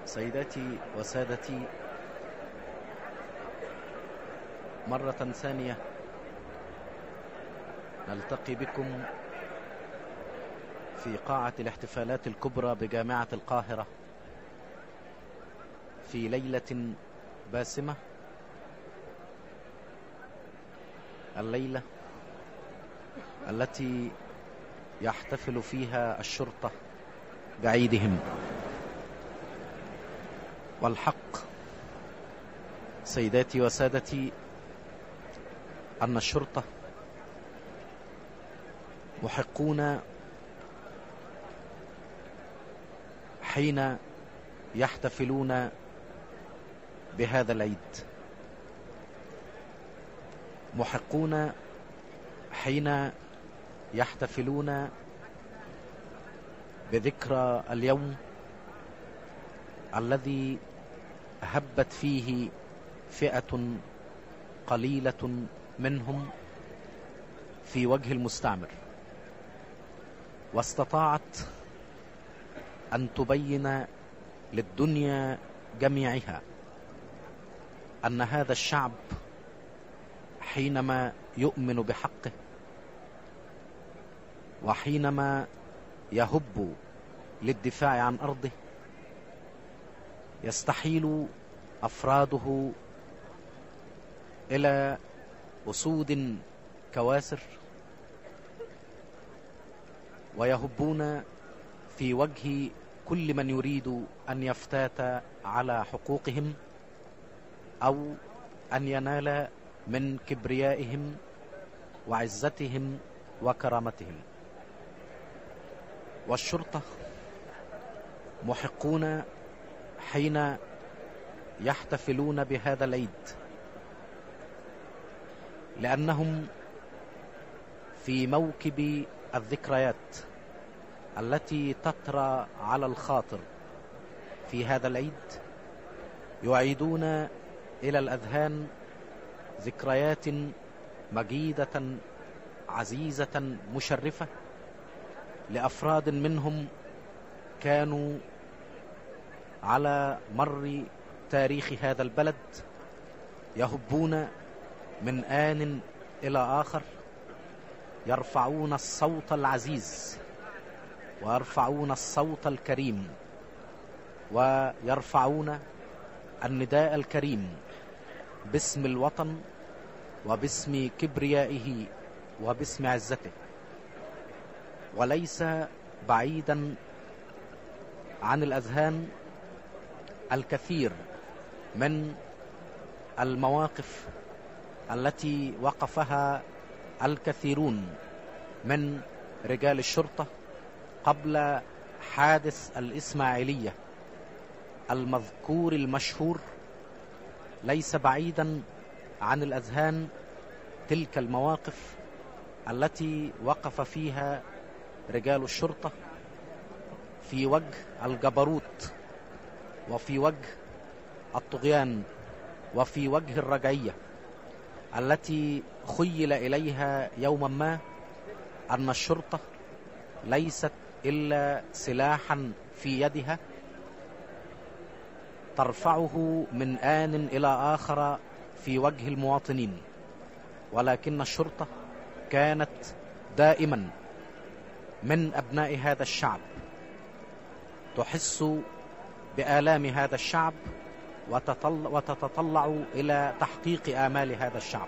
سيداتي وسادتي مرة ثانية نلتقي بكم في قاعة الاحتفالات الكبرى بجامعة القاهرة في ليلة باسمة الليلة التي يحتفل فيها الشرطة بعيدهم والحق سيداتي وسادتي أن الشرطة محقون حين يحتفلون بهذا العيد محقون حين يحتفلون بذكرى اليوم الذي هبت فيه فئة قليلة منهم في وجه المستعمر واستطاعت أن تبين للدنيا جميعها أن هذا الشعب حينما يؤمن بحقه وحينما يهب للدفاع عن أرضه يستحيل أفراده إلى أسود كواسر ويهبون في وجه كل من يريد أن يفتات على حقوقهم أو أن ينال من كبريائهم وعزتهم وكرامتهم والشرطة محقون حين يحتفلون بهذا العيد لأنهم في موكب الذكريات التي تطرى على الخاطر في هذا العيد يعيدون إلى الأذهان ذكريات مجيدة عزيزة مشرفة لأفراد منهم كانوا على مر تاريخ هذا البلد يهبون من آن إلى آخر يرفعون الصوت العزيز ويرفعون الصوت الكريم ويرفعون النداء الكريم باسم الوطن وباسم كبريائه وباسم عزته وليس بعيدا عن الأذهان الكثير من المواقف التي وقفها الكثيرون من رجال الشرطة قبل حادث الإسماعيلية المذكور المشهور ليس بعيدا عن الأذهان تلك المواقف التي وقف فيها رجال الشرطة في وجه الجبروت وفي وجه الطغيان وفي وجه الرجعية التي خيل إليها يوما ما أن الشرطة ليست إلا سلاحا في يدها ترفعه من آن إلى آخر في وجه المواطنين ولكن الشرطة كانت دائما من أبناء هذا الشعب تحس بآلام هذا الشعب وتتطلع إلى تحقيق آمال هذا الشعب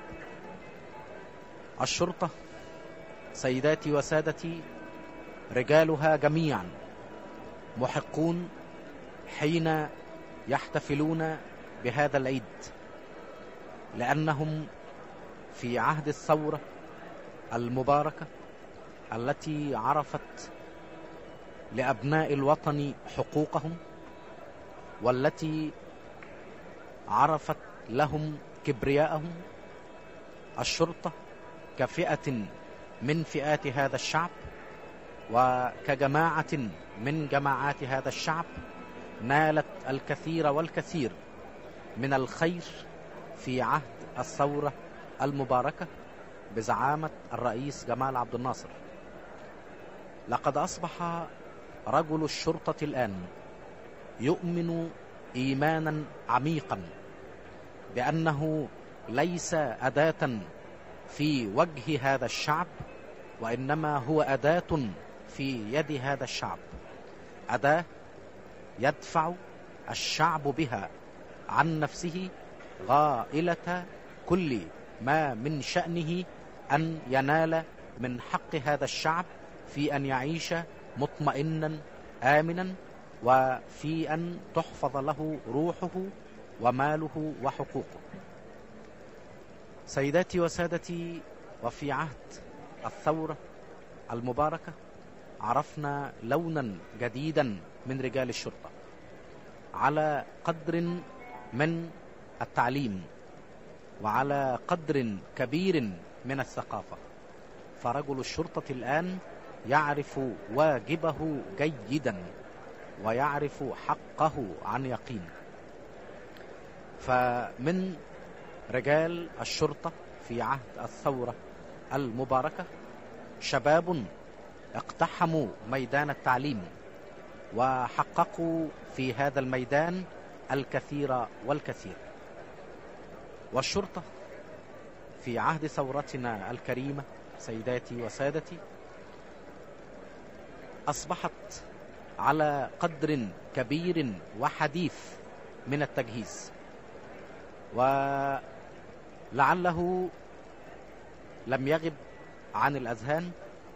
الشرطة سيداتي وسادتي رجالها جميعا محقون حين يحتفلون بهذا العيد لأنهم في عهد الثورة المباركة التي عرفت لأبناء الوطن حقوقهم والتي عرفت لهم كبرياءهم الشرطة كفئة من فئات هذا الشعب وكجماعة من جماعات هذا الشعب نالت الكثير والكثير من الخير في عهد الثورة المباركة بزعامة الرئيس جمال عبد الناصر لقد أصبح رجل الشرطة الآن يؤمن إيمانا عميقا بأنه ليس أداة في وجه هذا الشعب وإنما هو أداة في يد هذا الشعب أداة يدفع الشعب بها عن نفسه غائلة كل ما من شأنه أن ينال من حق هذا الشعب في أن يعيش مطمئنا آمنا وفي أن تحفظ له روحه وماله وحقوقه سيداتي وسادتي وفي عهد الثورة المباركة عرفنا لونا جديدا من رجال الشرطة على قدر من التعليم وعلى قدر كبير من الثقافة فرجل الشرطة الآن يعرف واجبه جيدا ويعرف حقه عن يقين فمن رجال الشرطة في عهد الثورة المباركة شباب اقتحموا ميدان التعليم وحققوا في هذا الميدان الكثير والكثير والشرطة في عهد ثورتنا الكريمة سيداتي وسادتي أصبحت على قدر كبير وحديث من التجهيز ولعله لم يغب عن الأذهان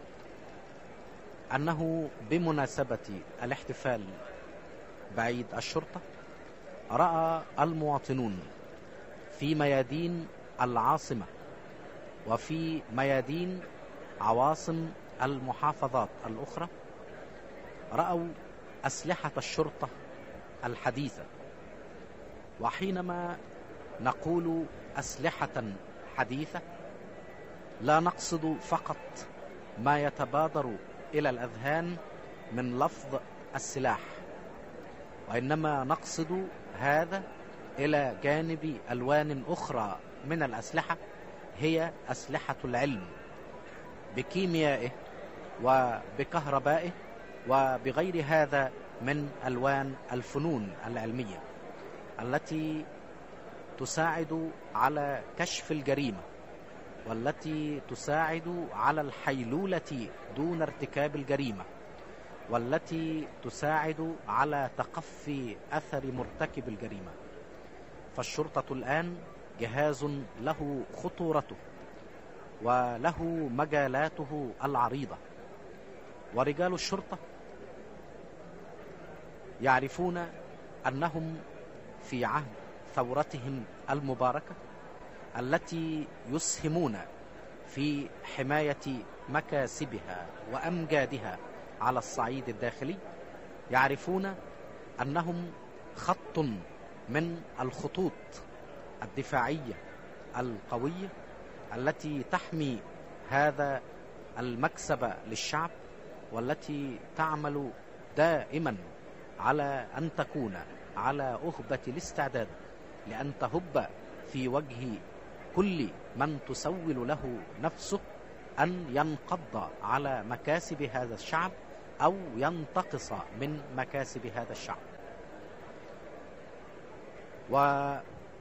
أنه بمناسبة الاحتفال بعيد الشرطة رأى المواطنون في ميادين العاصمة وفي ميادين عواصم المحافظات الأخرى رأوا أسلحة الشرطة الحديثة وحينما نقول أسلحة حديثة لا نقصد فقط ما يتبادر إلى الأذهان من لفظ السلاح وإنما نقصد هذا إلى جانب ألوان أخرى من الأسلحة هي أسلحة العلم بكيميائه وبكهربائه وبغير هذا من ألوان الفنون العلمية التي تساعد على كشف الجريمة والتي تساعد على الحيلولة دون ارتكاب الجريمة والتي تساعد على تقفي أثر مرتكب الجريمة فالشرطة الآن جهاز له خطورته وله مجالاته العريضة ورجال الشرطة يعرفون أنهم في عهد ثورتهم المباركة التي يسهمون في حماية مكاسبها وأمجادها على الصعيد الداخلي يعرفون أنهم خط من الخطوط الدفاعية القوية التي تحمي هذا المكسب للشعب والتي تعمل دائما على أن تكون على أهبة الاستعداد لأن تهب في وجه كل من تسول له نفسه أن ينقض على مكاسب هذا الشعب أو ينتقص من مكاسب هذا الشعب وهذا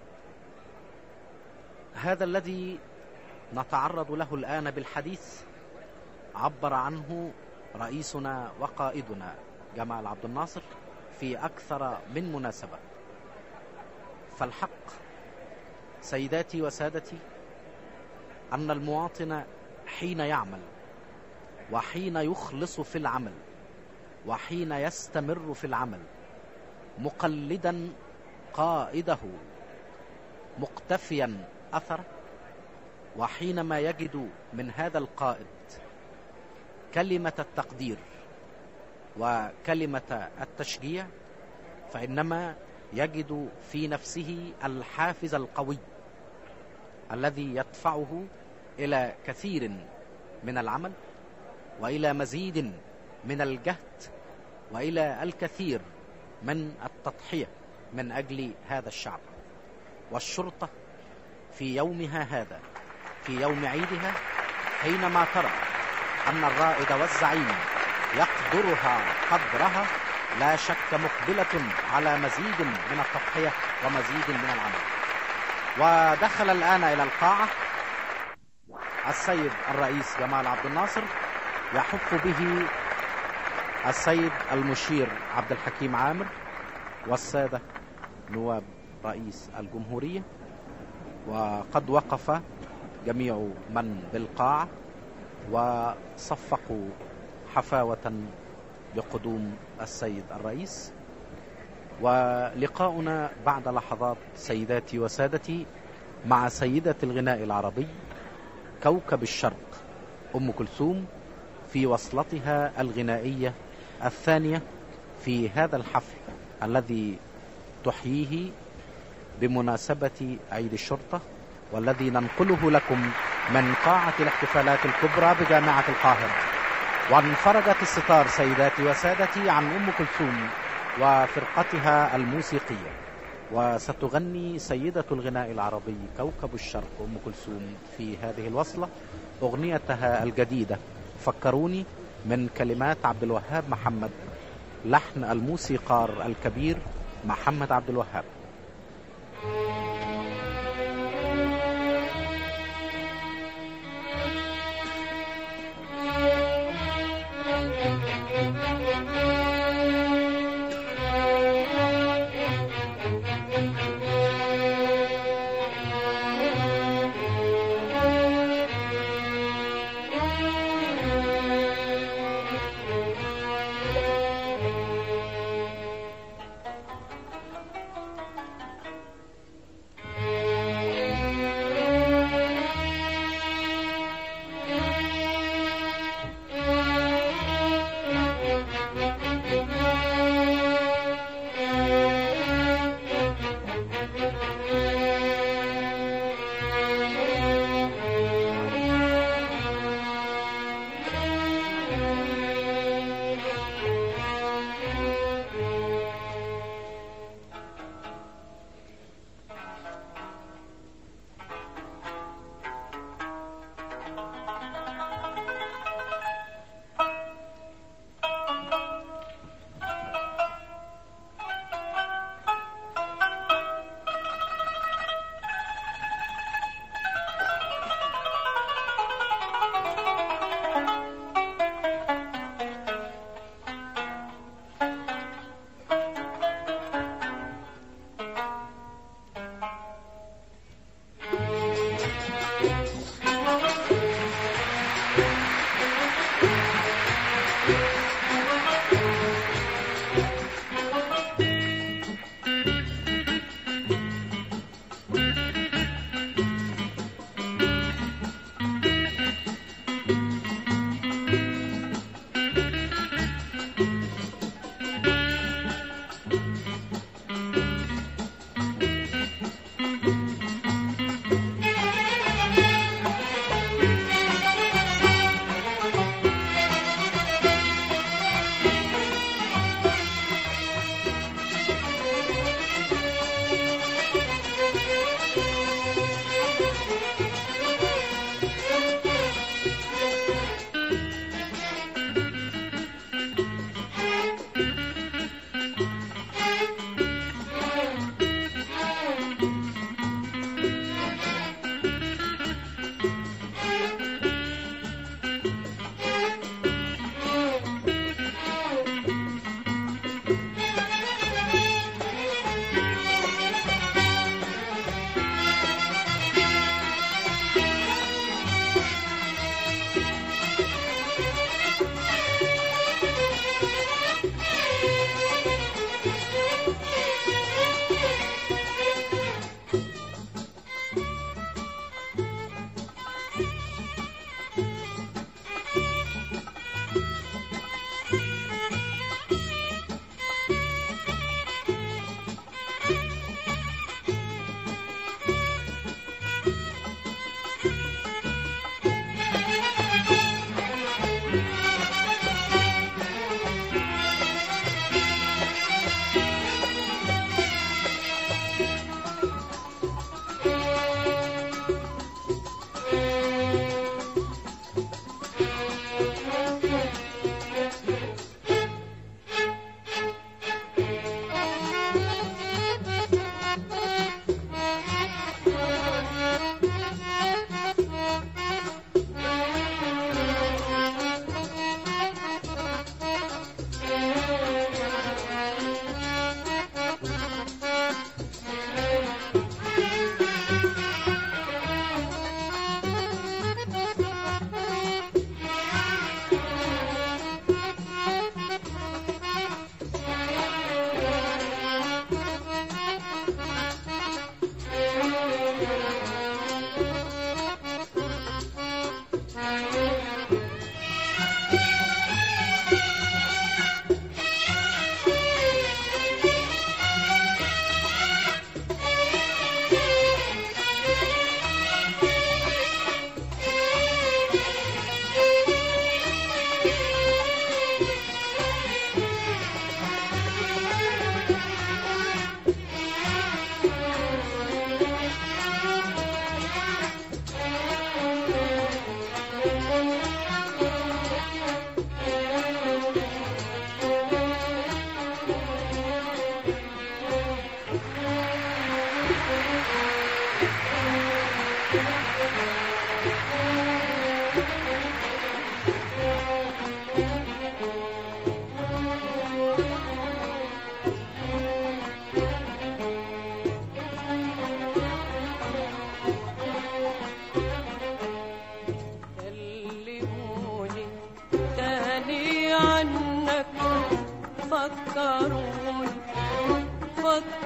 الذي نتعرض له الآن بالحديث عبر عنه رئيسنا وقائدنا جمال عبد الناصر في أكثر من مناسبة فالحق سيداتي وسادتي أن المواطن حين يعمل وحين يخلص في العمل وحين يستمر في العمل مقلدا قائده مقتفيا أثره وحينما يجد من هذا القائد كلمة التقدير وكلمة التشجيع فإنما يجد في نفسه الحافز القوي الذي يدفعه إلى كثير من العمل وإلى مزيد من الجهد وإلى الكثير من التضحية من أجل هذا الشعب والشرطة في يومها هذا في يوم عيدها حينما ترى أن الرائد والزعيم يقدرها قدرها لا شك مقبلة على مزيد من التضحية ومزيد من العمل ودخل الآن إلى القاعة السيد الرئيس جمال عبد الناصر يحف به السيد المشير عبد الحكيم عامر والسادة نواب رئيس الجمهورية وقد وقف جميع من بالقاعة وصفقوا حفاوة بقدوم السيد الرئيس ولقاؤنا بعد لحظات سيداتي وسادتي مع سيدة الغناء العربي كوكب الشرق أم كلثوم في وصلتها الغنائية الثانية في هذا الحفل الذي تحييه بمناسبة عيد الشرطة والذي ننقله لكم من قاعة الاحتفالات الكبرى بجامعة القاهرة وانفرجت الستار سيداتي وسادتي عن أم كلثوم وفرقتها الموسيقية وستغني سيدة الغناء العربي كوكب الشرق أم كلثوم في هذه الوصلة أغنيتها الجديدة فكروني من كلمات عبد الوهاب محمد لحن الموسيقار الكبير محمد عبد الوهاب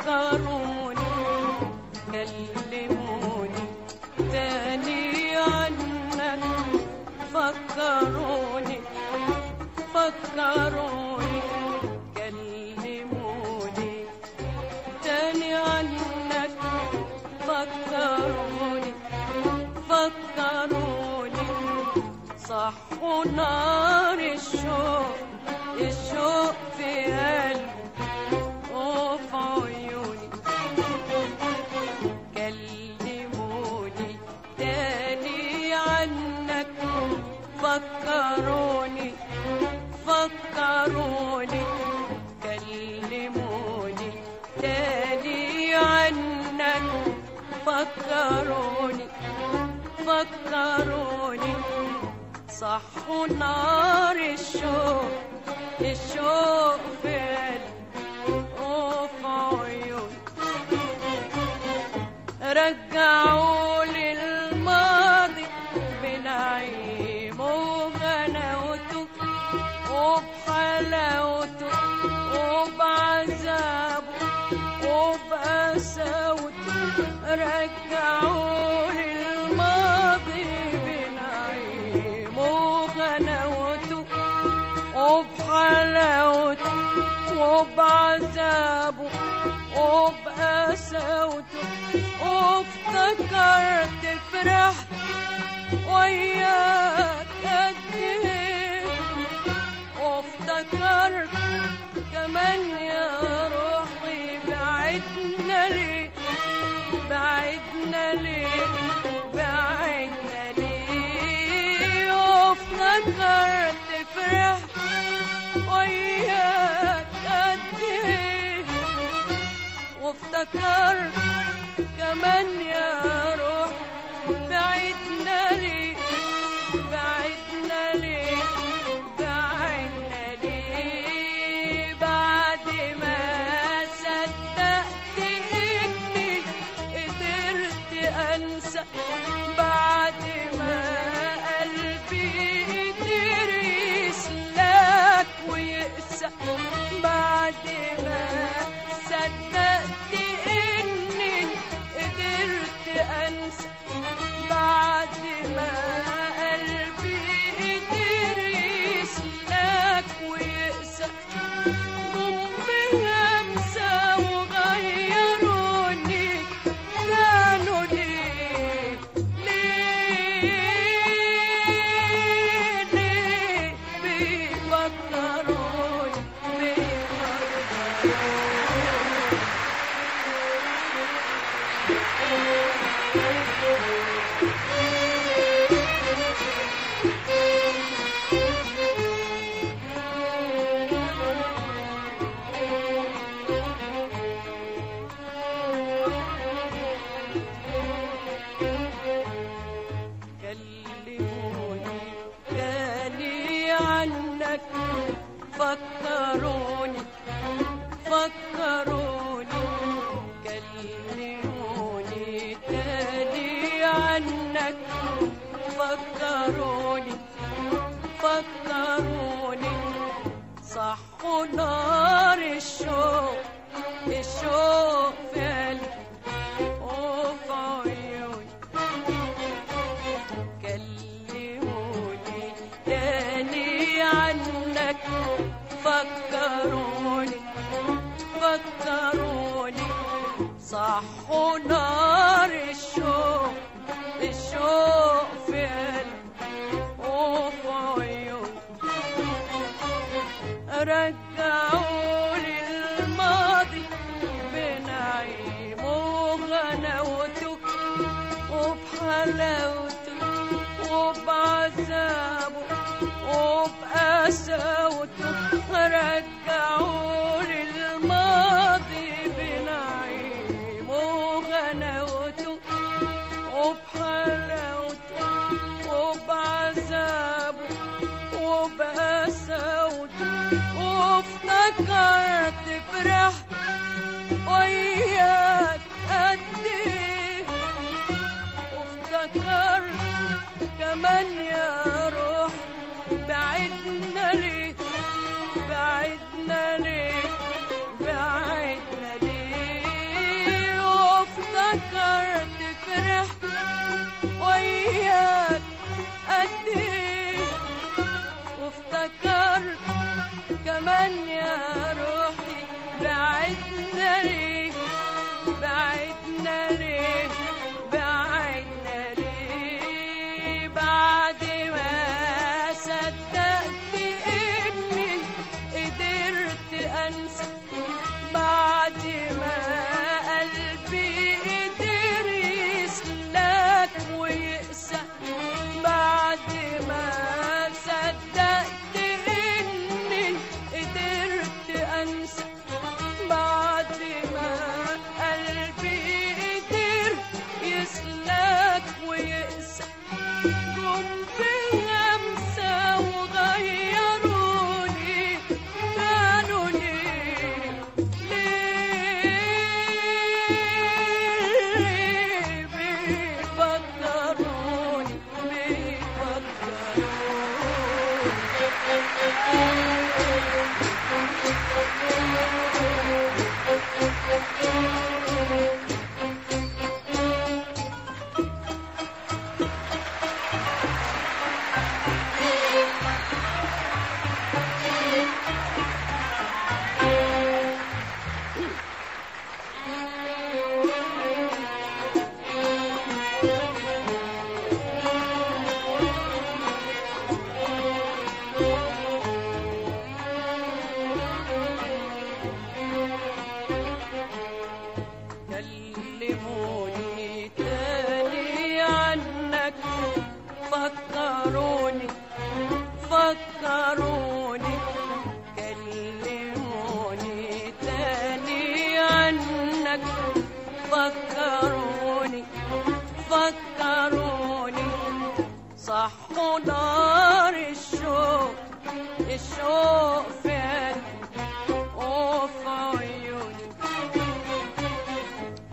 فكروني كلموني تاني عنك فكروني فكروني كلموني تاني عنك فكروني فكروني صحوا نار الشوق الشوق في قلبي وفي عيوني كلموني تاني عنك فكروني فكروني كلموني تاني عنك فكروني فكروني صحوا نار الشوق الشوق في قلبي وفي عيوني رجعوا للماضي بنعيم وغناوته وبحلاوته وبعذابه وبقساوته رجعوا للماضي بنعيم وغناوته وبحلاوته وبعذابه وبقساوته وافتكرت فرحت وياك قد ايه وافتكرت كمان يا روحي بعدنا ليه بعدنا ليه بعدنا ليه وافتكرت فرحت وياك قد ايه وافتكرت كمان يا روح بعدنا ليه بعدنا ليه بعدنا ليه بعد ما صدقت اني قدرت انسى بعد ما قلبي قدر يسلك ويقسى بعد ما صدقت اني قدرت انسى بعد ما قلبي قدر يسلك ويقسى جم بهمسة وغيروني كانوا ليه ليه ليه بيفكروني بيفكروني كلموني تاني عنك فكروني فكروني كلموني تاني عنك فكروني فكروني صحوا نار الشوق الشوق في قلبي وفي عيوني كلموني تاني عنك فكروني فكروني صحوا نار الشوق الشوق في قلبي وفي عيوني رجعوا للماضي بنعيم وغناوته وبحلاوته وبعذابه وبقساوته رجعوا للماضي بنعيم وغناوته وبحلاوته وبعذابه وبقساوته وافتكرت فرحت وياك قد ايه وافتكرت كمان يا روح بعدنا ليه بعدنا ليه بعدنا ليه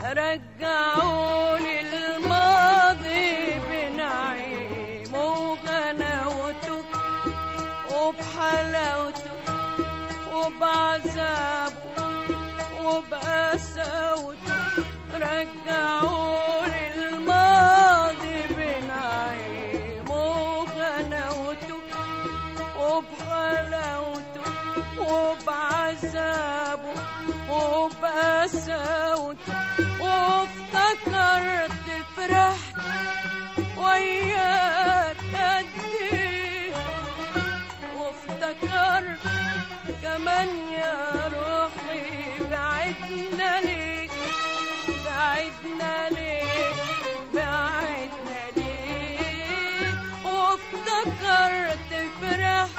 رجعوني الماضي بنعيم وغناوته وبحلاوته وبعذابه وبقساوته رجعوني الماضي بنعيم وغناوته وبغلاوته وبعذابه وبقساوته وافتكرت فرحت وياك قد ايه وافتكرت كمان يا روحي بعدنا ليك بعدنا ليك بعدنا ليك وافتكرت فرحت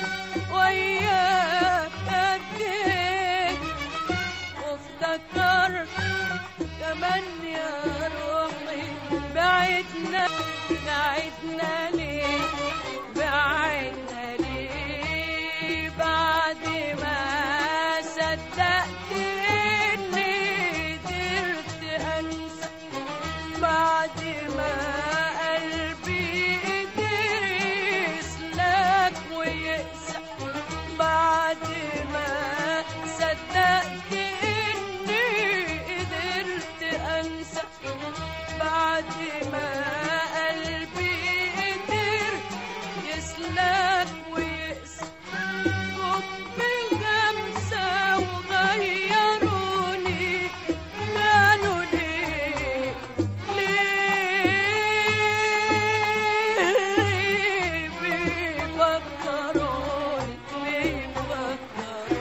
وياك قد ايه وافتكرت كمان يا روحي بعدنا بعدنا ليه بعدنا ليه بعد ما صدقت اني قدرت انسى بعد ما قلبي قدر يسلك ويقسى بعد ما صدقت اني قدرت انسى بعد ما قلبي قدر يسلك ويقسى من خمسة وغيروني كانوا ليه ليه بيفكروني بيفكروني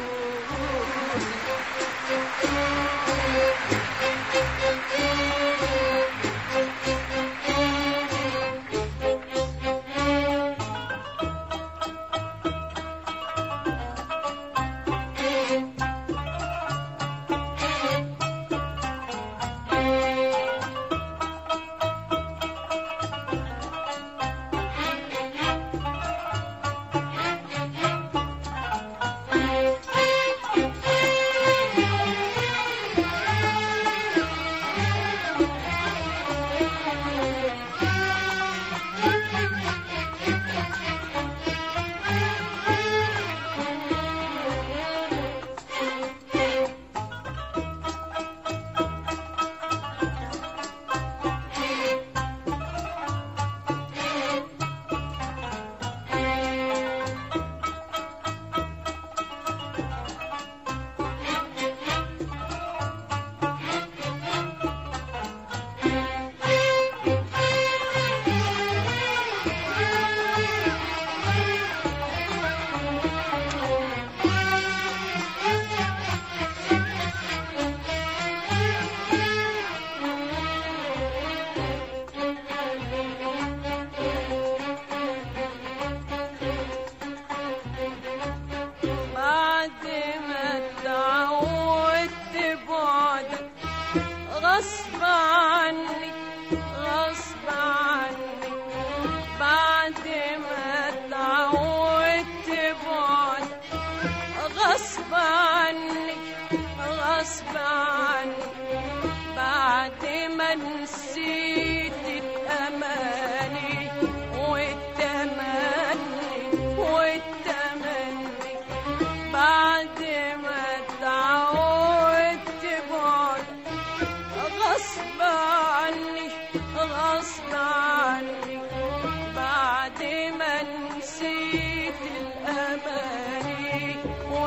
بعد ما اتعودت بعدك غصب عني غصب عني بعد ما اتعودت بعدك غصب عني غصب عني بعد ما نسيت الأماني والتمني والتمني بعد ما اتعودت بعدك غصب عني غصب عني بعد ما نسيت الأماني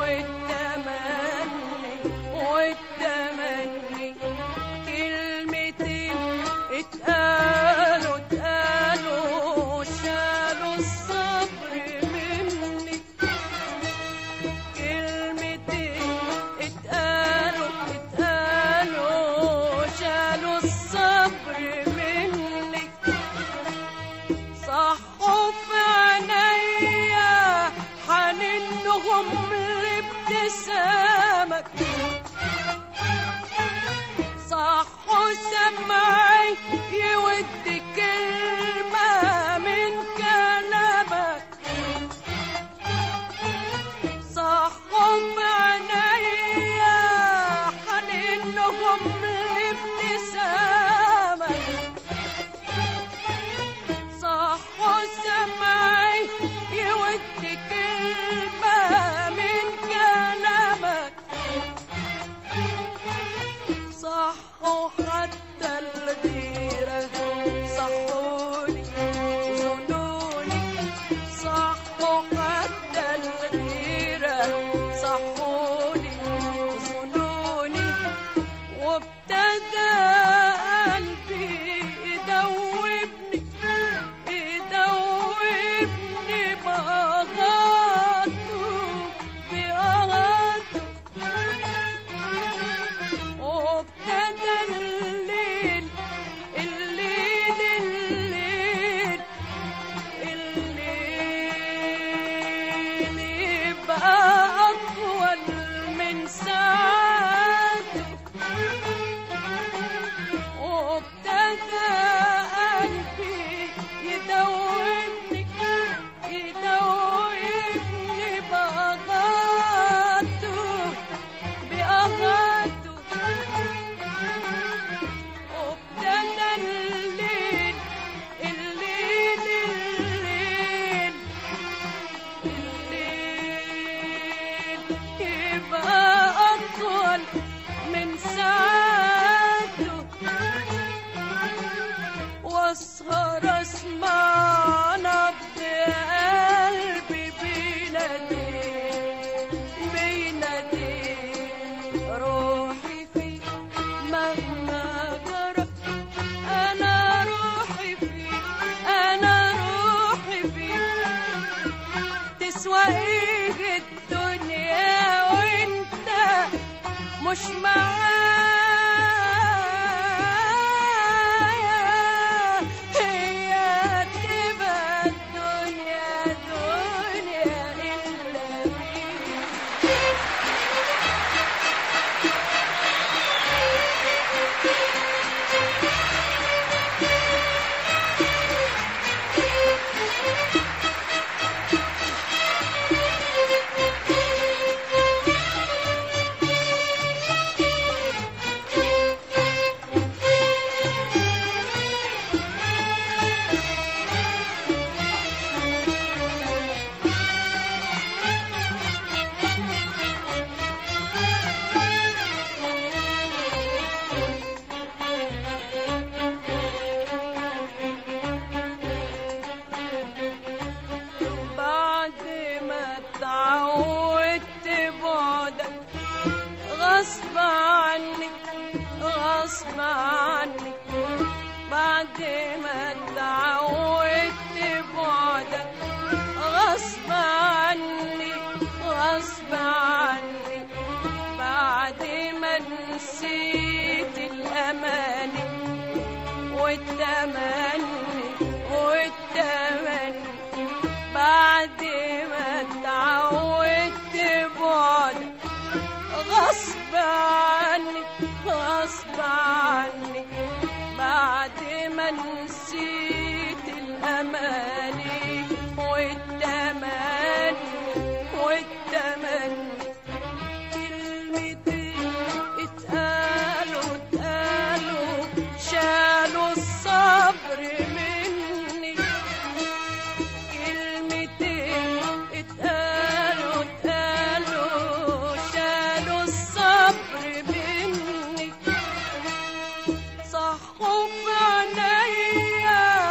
والتمني والتمني كلمتين اتقالوا اتقالوا شالوا الصبر مني كلمتين اتقالوا اتقالوا شالوا الصبر مني صحوا حتى الغيرة صحوني ظنوني صحوا حتى الغيرة صحوني ظنوني وابتدى قلبي يدوبني يدوبني بأغاته بأغاته وابتدى الليل الليل الليل الليل يبقى أطول من ساعته وابتدى قلبي يدوبني يدوبني بأغاته بأغاته وابتدى الليل الليل الليل الليل يبقى أطول من ساعته واسهر اسمع نبض قلبي بينادي بينادي روحي فيك مهما جرى انا روحي فيك انا روحي فيك تسوى ايه الدنيا وانت مش معايا هي تبقى الدنيا دنيا إلا بيك بعد ما اتعودت بعدك غصب عنك غصب عنك بعد ما اتعودت بعدك غصب عني غصب عني بعد ما نسيت الأماني والتمني والتمني بعد ما اتعودت بعدك غصب عني غصب عني بعد ما نسيت الأماني والتمني والتمني كلمتين اتقالوا اتقالوا شالوا الصبر مني كلمتين اتقالوا اتقالوا شالوا الصبر مني صحوا في عينيا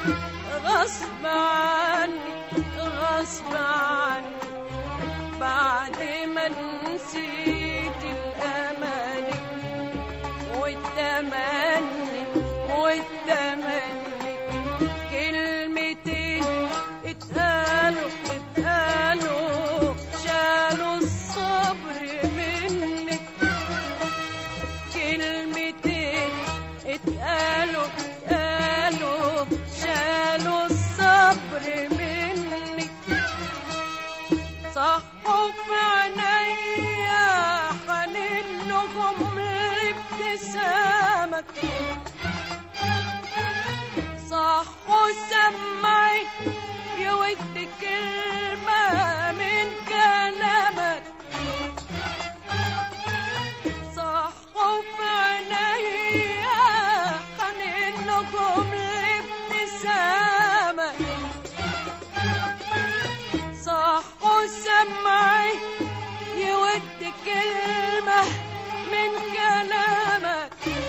غصب عني غصب عني بعد ما نسيت الأماني والتمني والتمني كلمتين اتقالوا اتقالوا شالوا الصبر منك كلمتين اتقالوا اتقالوا شالوا الصبر منك صحوا في عينيا حنين لهم لابتسامك صحوا سمعي يود كلمة من كلامك صحوا في عينيا حنين لهم لابتسامك صحوا سمعي يود كلمة من كلامك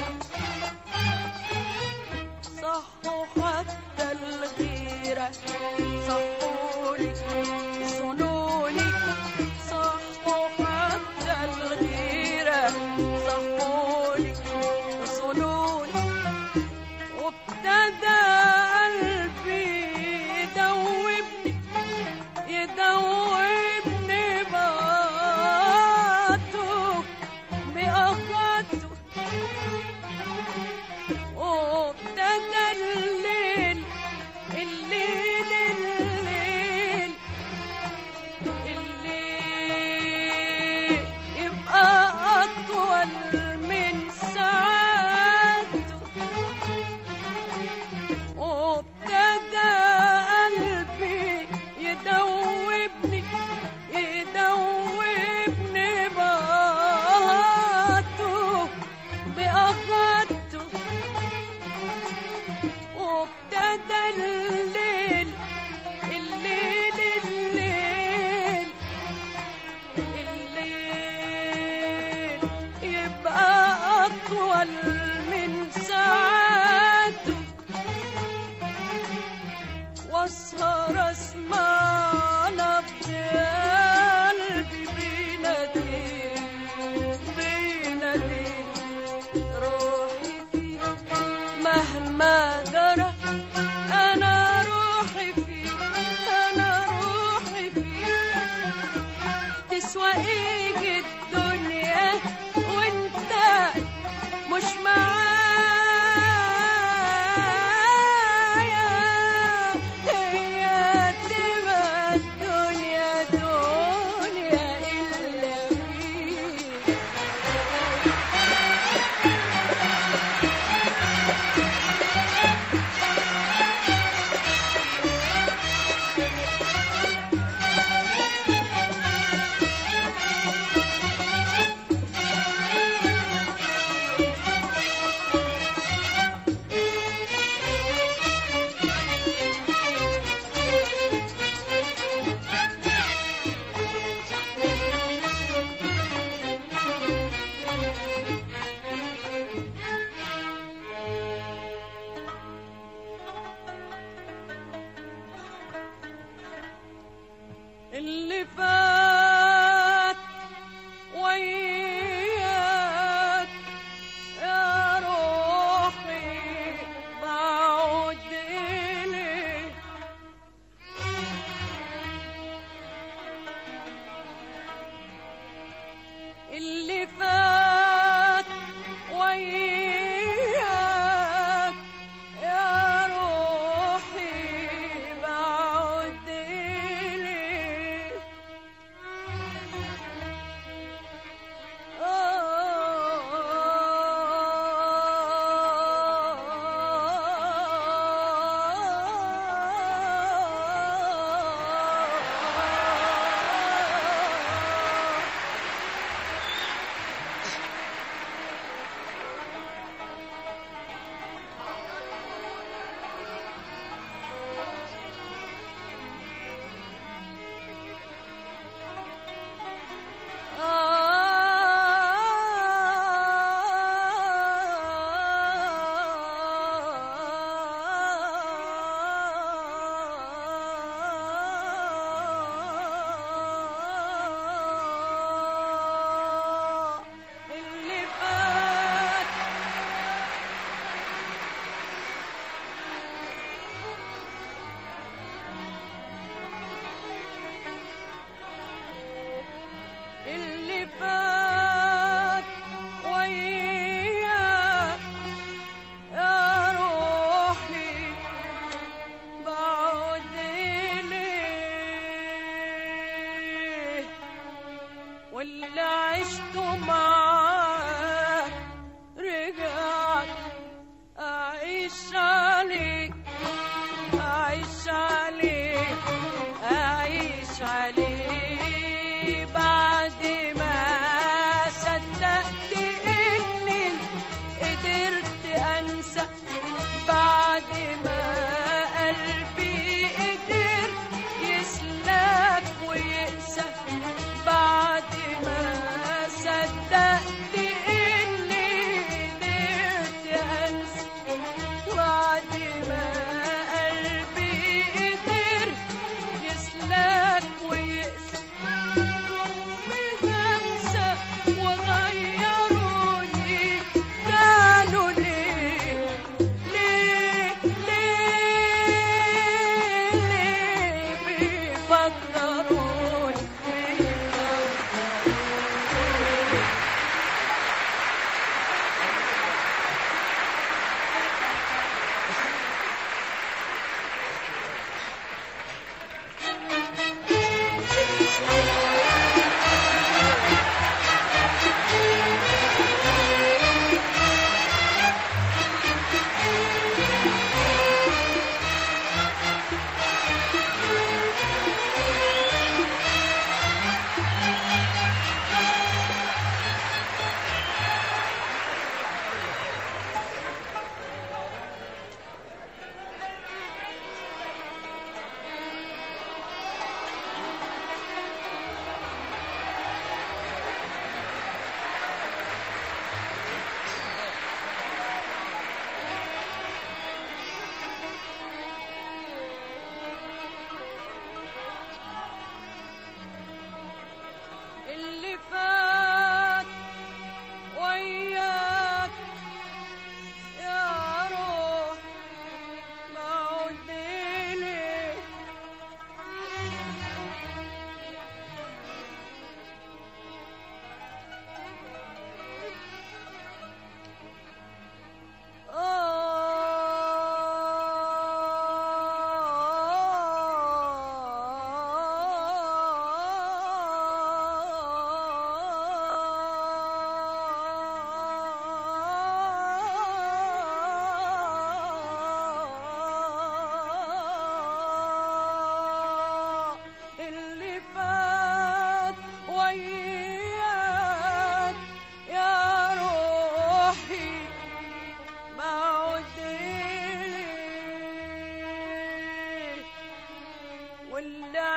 صحوا حتى الغيرة صحولي صنولي صحوا حتى الغيرة صحولي صنولي وابتدى قلبي يدوبني يدوبني بعطه بأخدته وابتدى الليل الليل الليل الليل يبقى أطول من ساعته وابتدى قلبي يدوبني يدوبني بعطه بأخدته وابتدى الليل الليل الليل الليل يبقى أطول من ساعته واسهر اسمع نبض قلبي بينادي بينادي روحي فيه مهما جرى انا روحي فيه انا روحي فيه تسوى ايه الدنيا وانت مش معايا هي تبقى الدنيا دنيا إلا فيك اللي فات وياك يا روحي بعود إليك اللي فات وياك يا روحي بعود إليك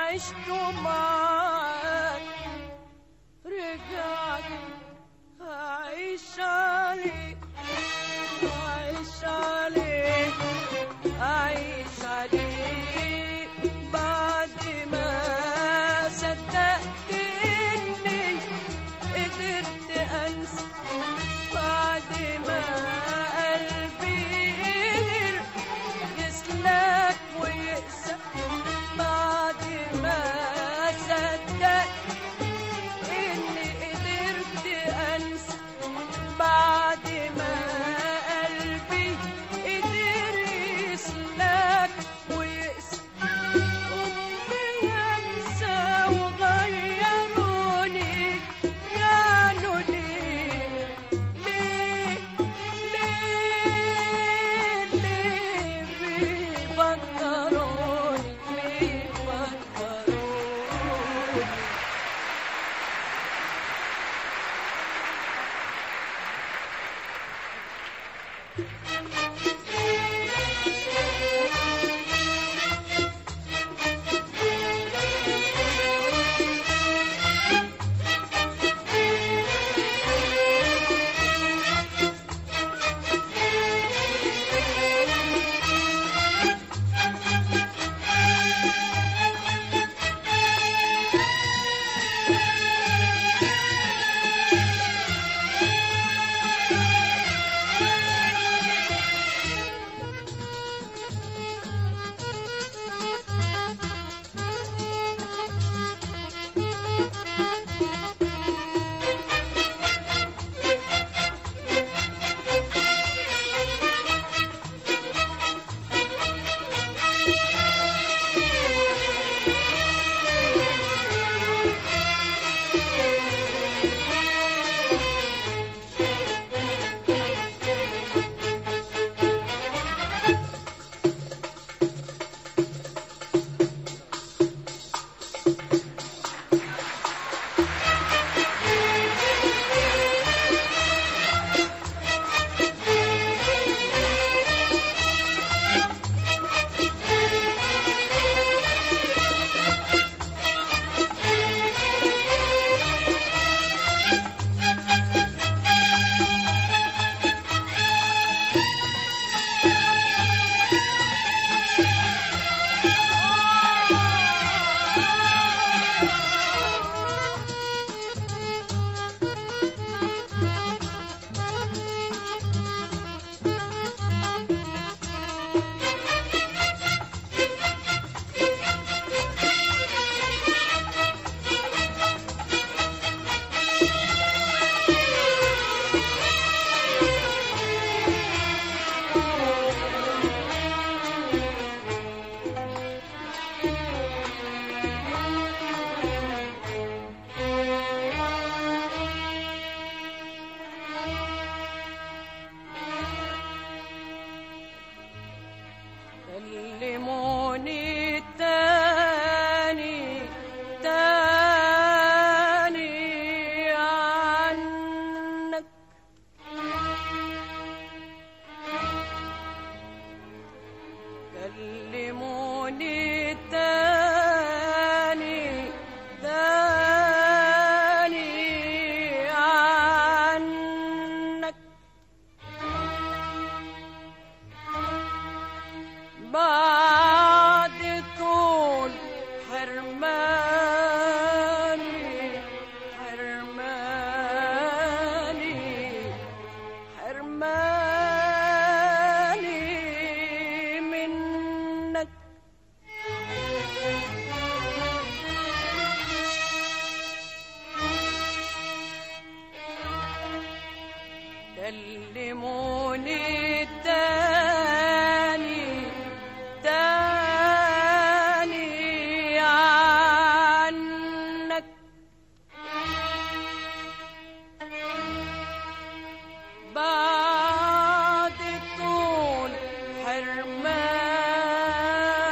عشت معاك رجعت أعيش عليك أعيش عليك أعيش عليك بعد ما صدقت إني قدرت أنسى بعد ما قلبي قدر يسلك ويقسى بعد ما صدقت إني قدرت أنسى بعد ما قلبي قدر يسلك ويقسى أمي أنسى وغيروني كانوا ليه ليه ليه ليه بيفكروني بيفكروني كلموني تاني تاني عنك كلموني تاني تاني عنك بعد طول حرماني حرماني حرماني منك كلموني تاني تاني عنك بعد طول حرماني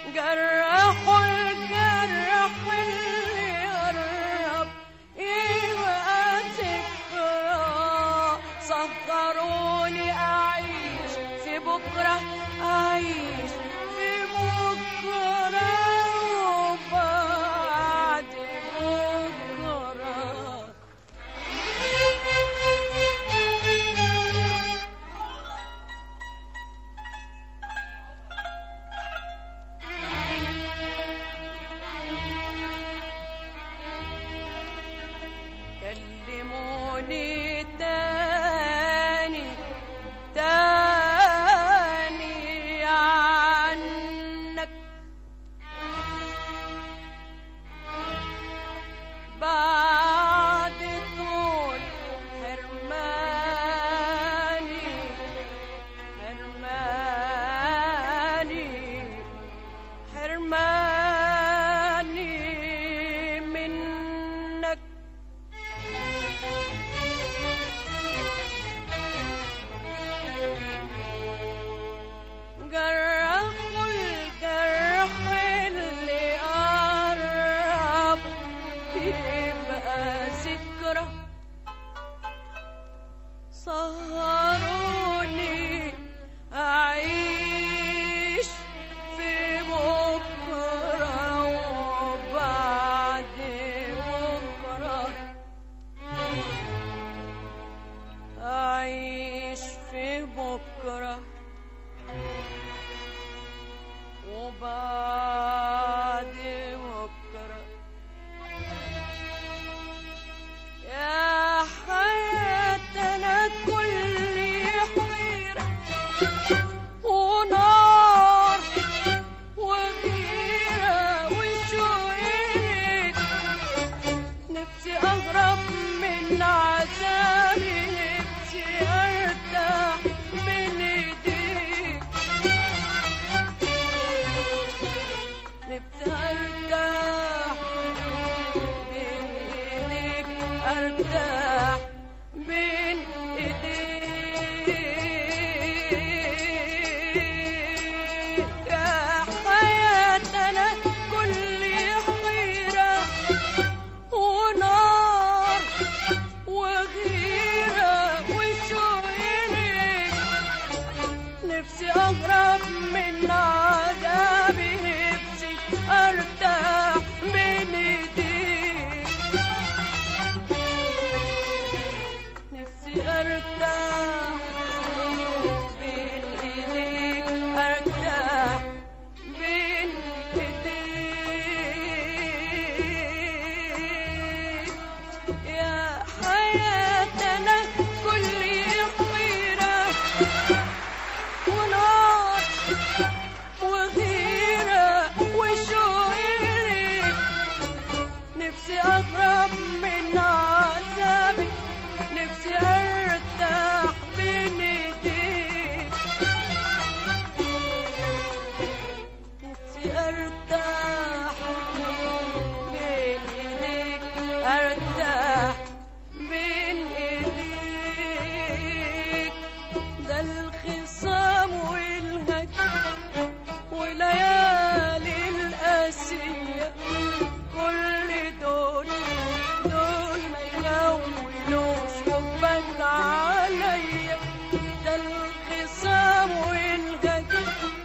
جرحوا الجرح اللي قرب يبقى ذكرى صغروني أعيش في بكرة أعيش في بكرة وبعد بكرة كلموني تاني تاني عنك بعد طول حرماني حرماني حرماني منك جرحوا الجرح اللي قرب يبقى ذكرى سهروني أعيش في بكرة وبعد بكرة أعيش في بكرة وبعد بكرة يا حياتنا كل حيرة ونار وغيرة وشويق نفسي أهرب من عذابي نفسي أرتاح من إيديك نفسي أرتاح بين إيديك أرتاح بين إيديك يا حياتنا كل حيرة ونار وغيرة وشوينك نفسي أهرب من عذابي نفسي أرتاح من إيديك نفسي أرتاح بين إيديك أرتاح بين إيديك يا حياتنا كل حيرة ونار وغيرة وشويرك نفسي أهرب من عذابي نفسي أرتاح بين إيديك نفسي أرتاح بين إيديك أرتاح بين إيديك ده الخصام والهجر وليالي القاسية كل دول دول ما يلونوش حبك عليا ده الخصام والهجر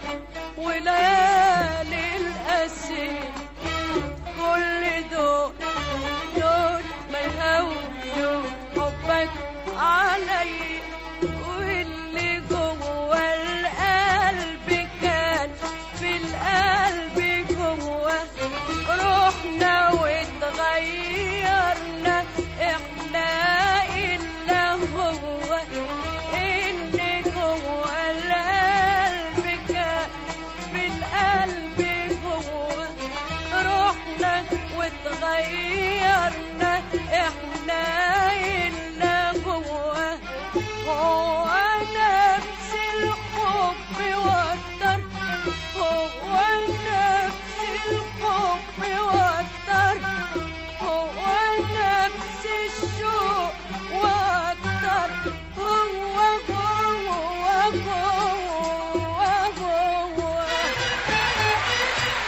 وليالي القاسية كل دول دول ما يهونوش حبك عليا واللي جوه القلب كان في القلب جوه روحنا واتغيرنا احنا الا هو اللي جوه القلب كان في القلب جوه روحنا واتغيرنا احنا الا جوه هو نفس الحب واكتر هو نفس الحب واكتر هو نفس الشوق واكتر هو جوه جوه جوه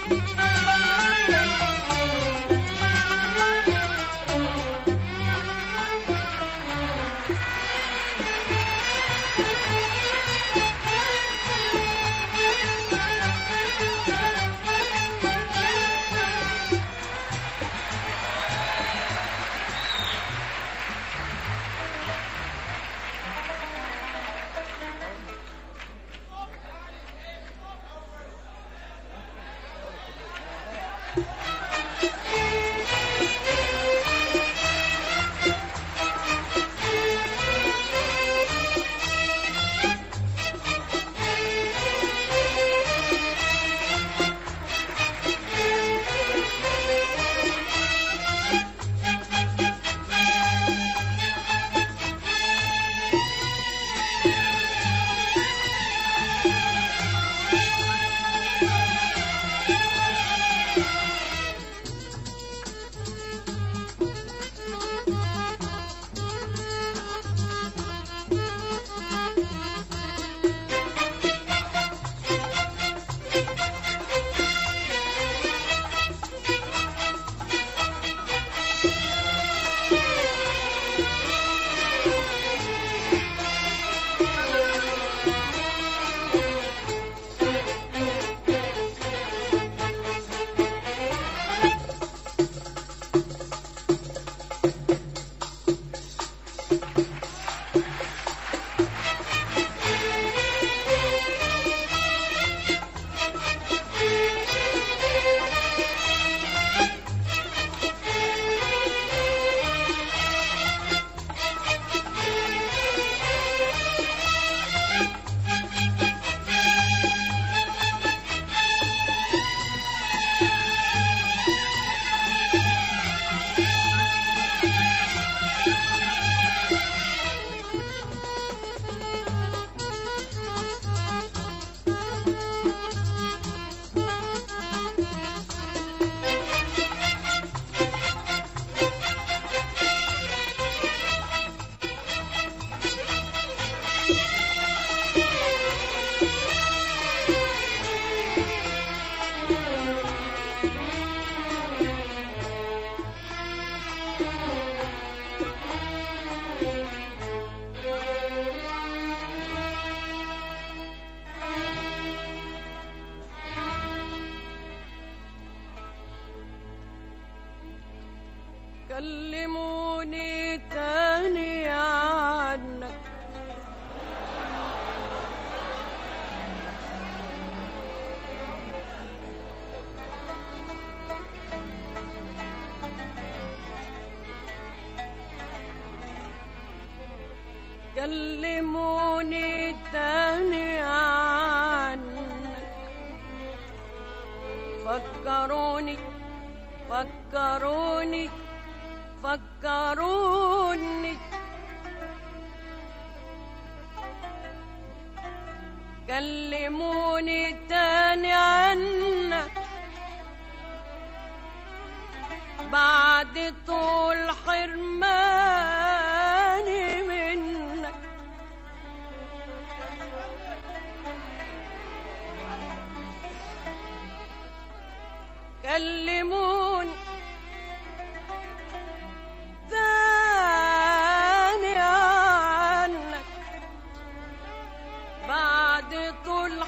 كلموني تاني عنك كلموني تاني عنك فكروني فكروني فكروني كلموني تاني عنك بعد طول حرماني منك كلموني تاني عنك بعد طول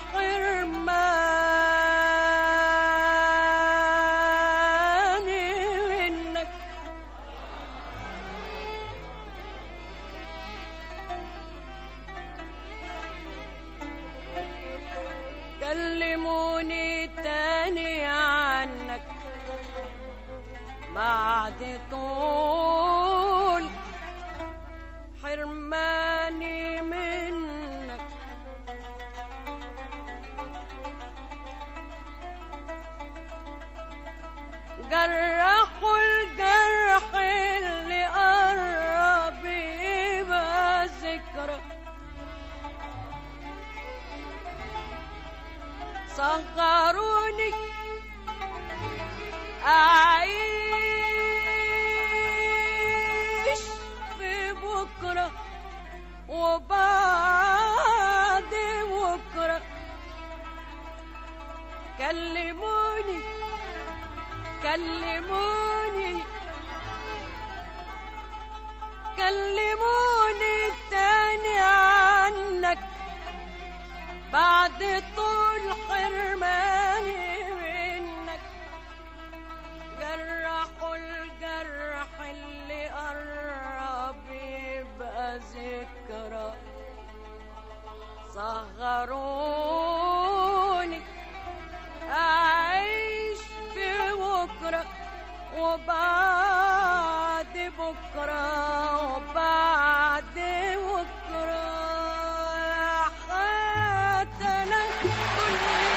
حرماني منك كلموني تاني عنك بعد طول حرماني منك جرحوا الجرح اللي قرب يبقى ذكرى صغروني أعيش في بكرة وبعد بكرة كلموني كلموني كلموني تاني عنك بعد طول حرماني منك جرحوا الجرح اللي قرب يبقى ذكرى صغروني أعيش في بكرة وبعد بكرة وبعد بكرة حتى كل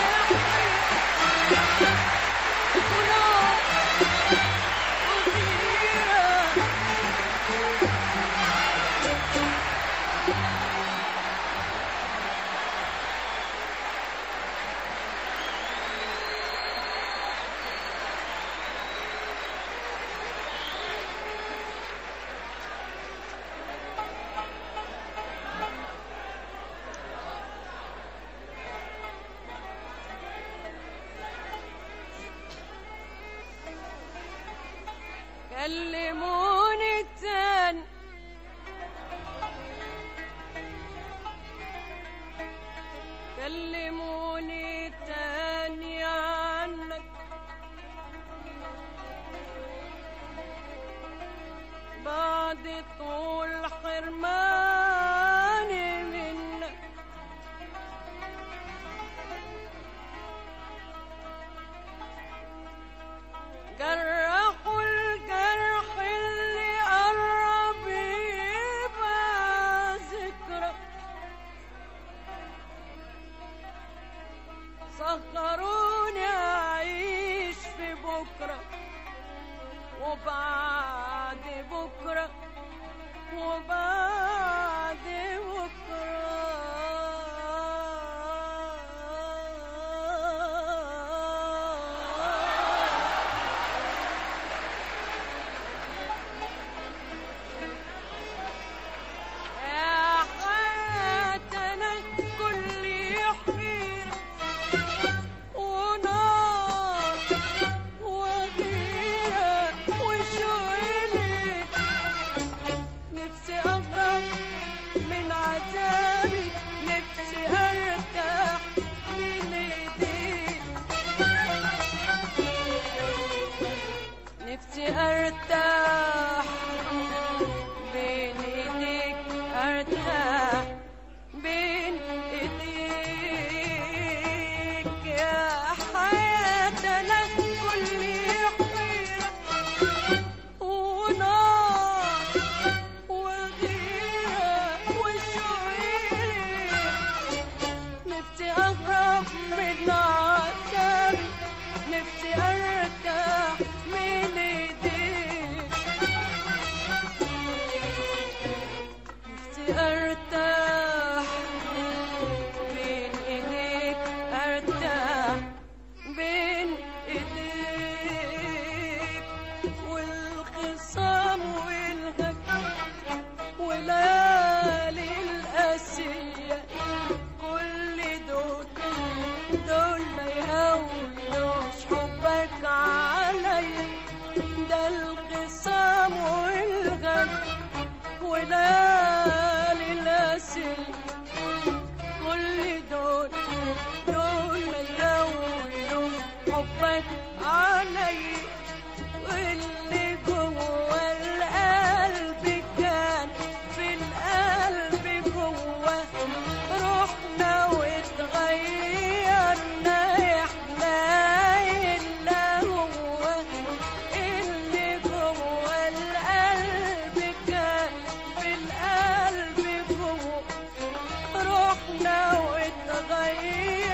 كلموني تاني كلموني تاني عنك بعد طول حرماني منك جرحوا الجرح اللي قرب يبقى ذكرى سخروني أعيش في بكرة وبعد بكرة وبعد بكرة يا حياتنا كل يحيي ونار وغيرة وشعلي نفسي أهرب من عذابي نفسي أرتاح من إيديك نفسي أرتاح بين إيديك أرتاح بين إيديك يا حياتنا كل حيرة ونار وغيرة وشعير نفسي أهرب من عذابي نفسي أرتاح من إيديك نفسي أرتاح بين إيديك أرتاح بين إيديك والخصام والهجر وليالي القاسية كل دول دول ما يهونوش حبك عليا ده الخصام والغدر وليالي القاسية كل دول دول ما يهونوش حبك عليا واللي جوه القلب كان في القلب جوه روحنا واتغيرنا احنا الا هو اللي جوه القلب كان في القلب جوه روحنا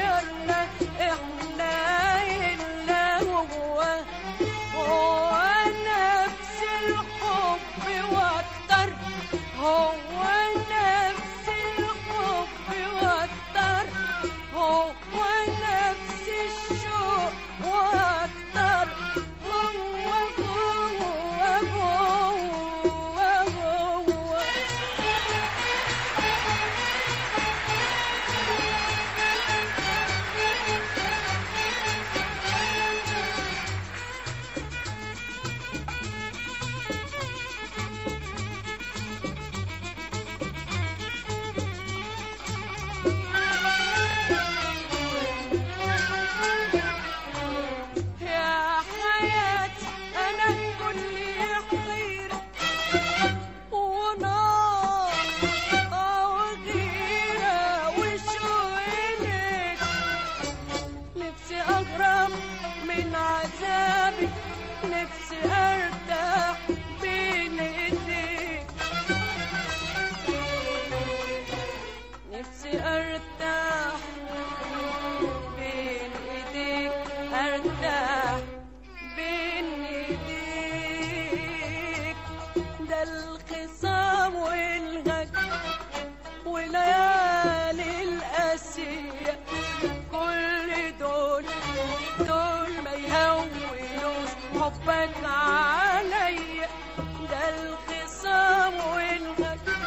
واتغيرنا احنا الا هو هو من عذابي نفسي ارتاح بين ايديك نفسي ارتاح بين ايديك ارتاح بين ايديك ده الخصام والغدر وليالي القاسية كل دول دول ما يهونوش حبك عليا ده الخصام والغدر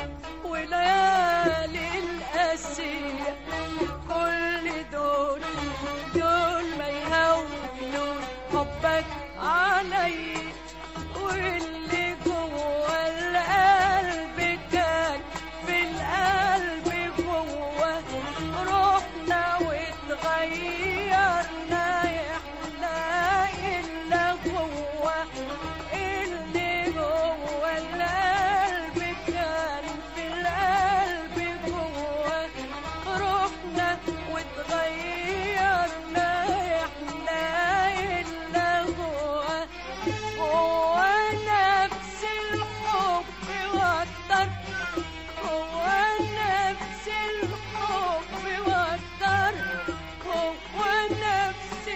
وليالي القاسية كل دول دول ما يهونوش حبك عليا واللي جوه القلب كان في القلب جوه روحنا واتغيرنا احنا الا جوه اللي جوه القلب كان في القلب جوه روحنا واتغيرنا احنا الا جوه هو نفس الحب وتر هو نفس الحب وتر هو نفس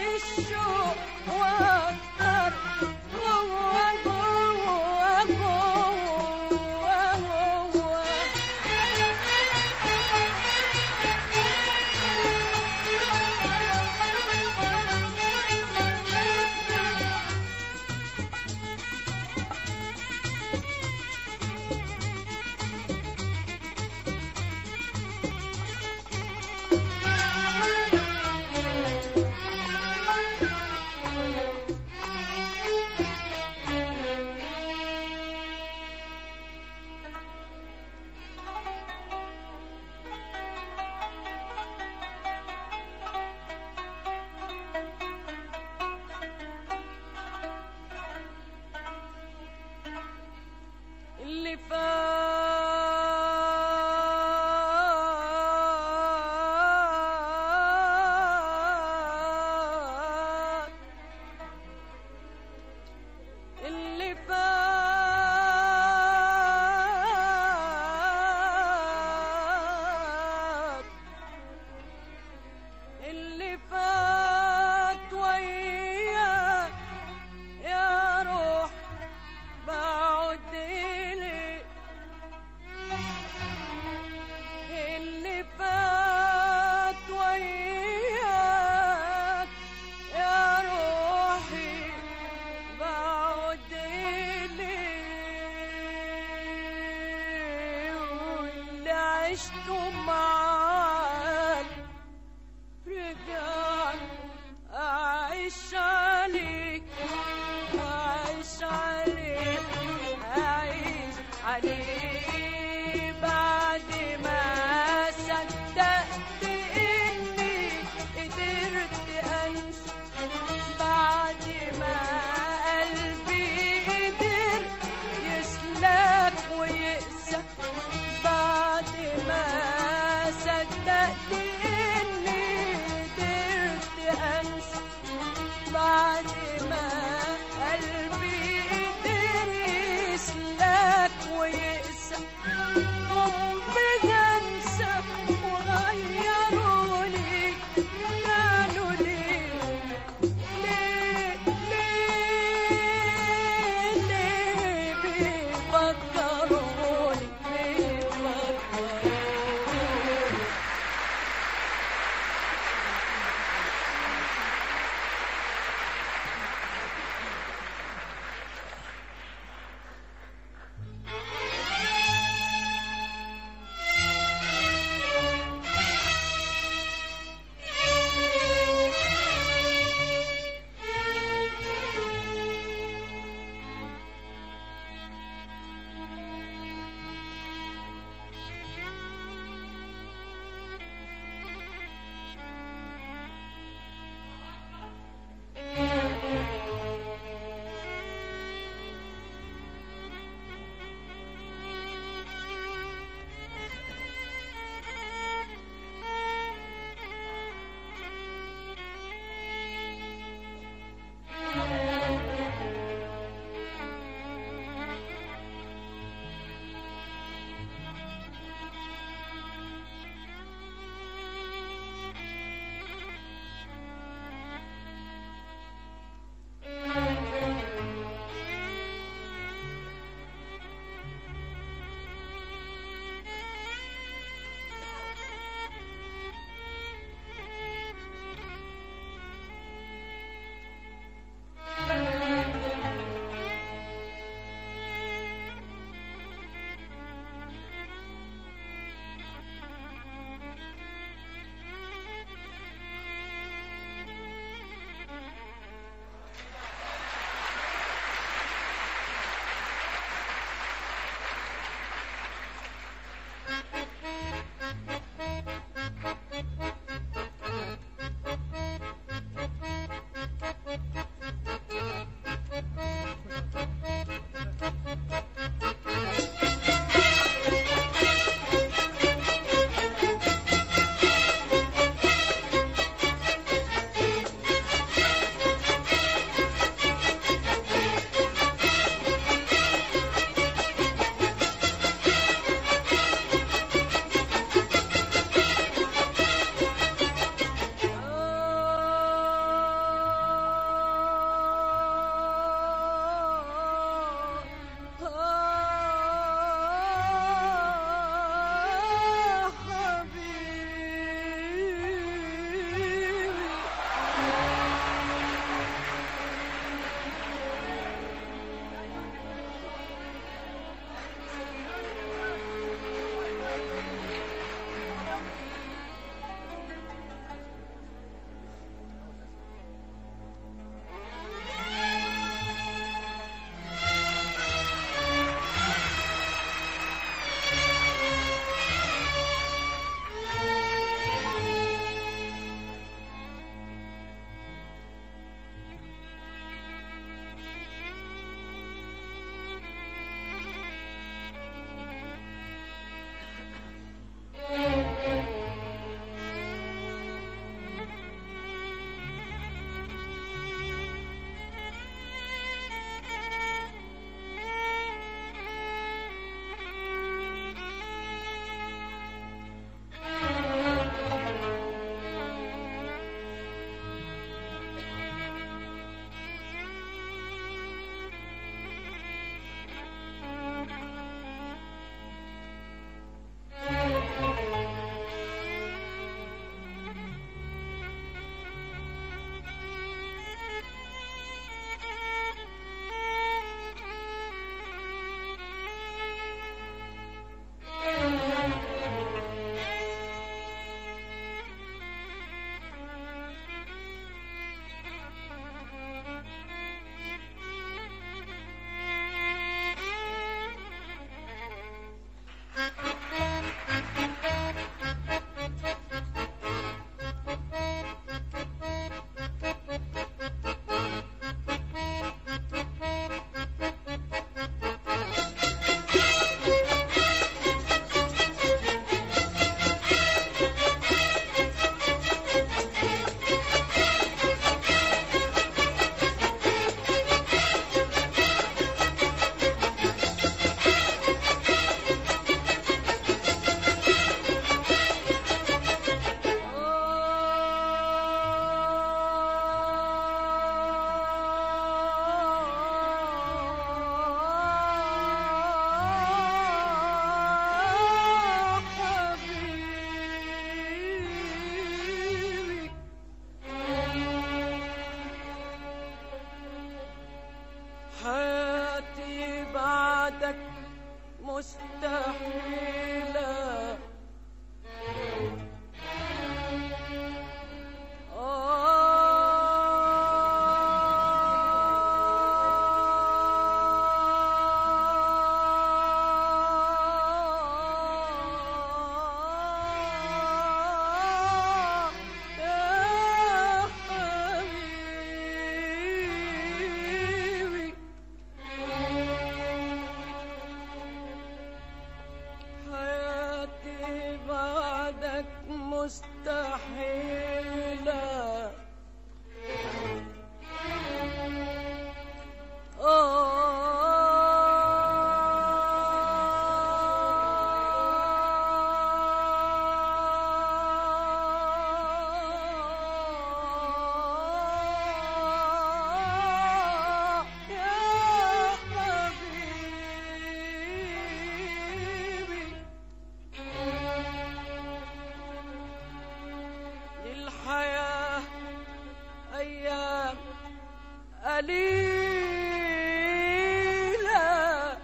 قليلة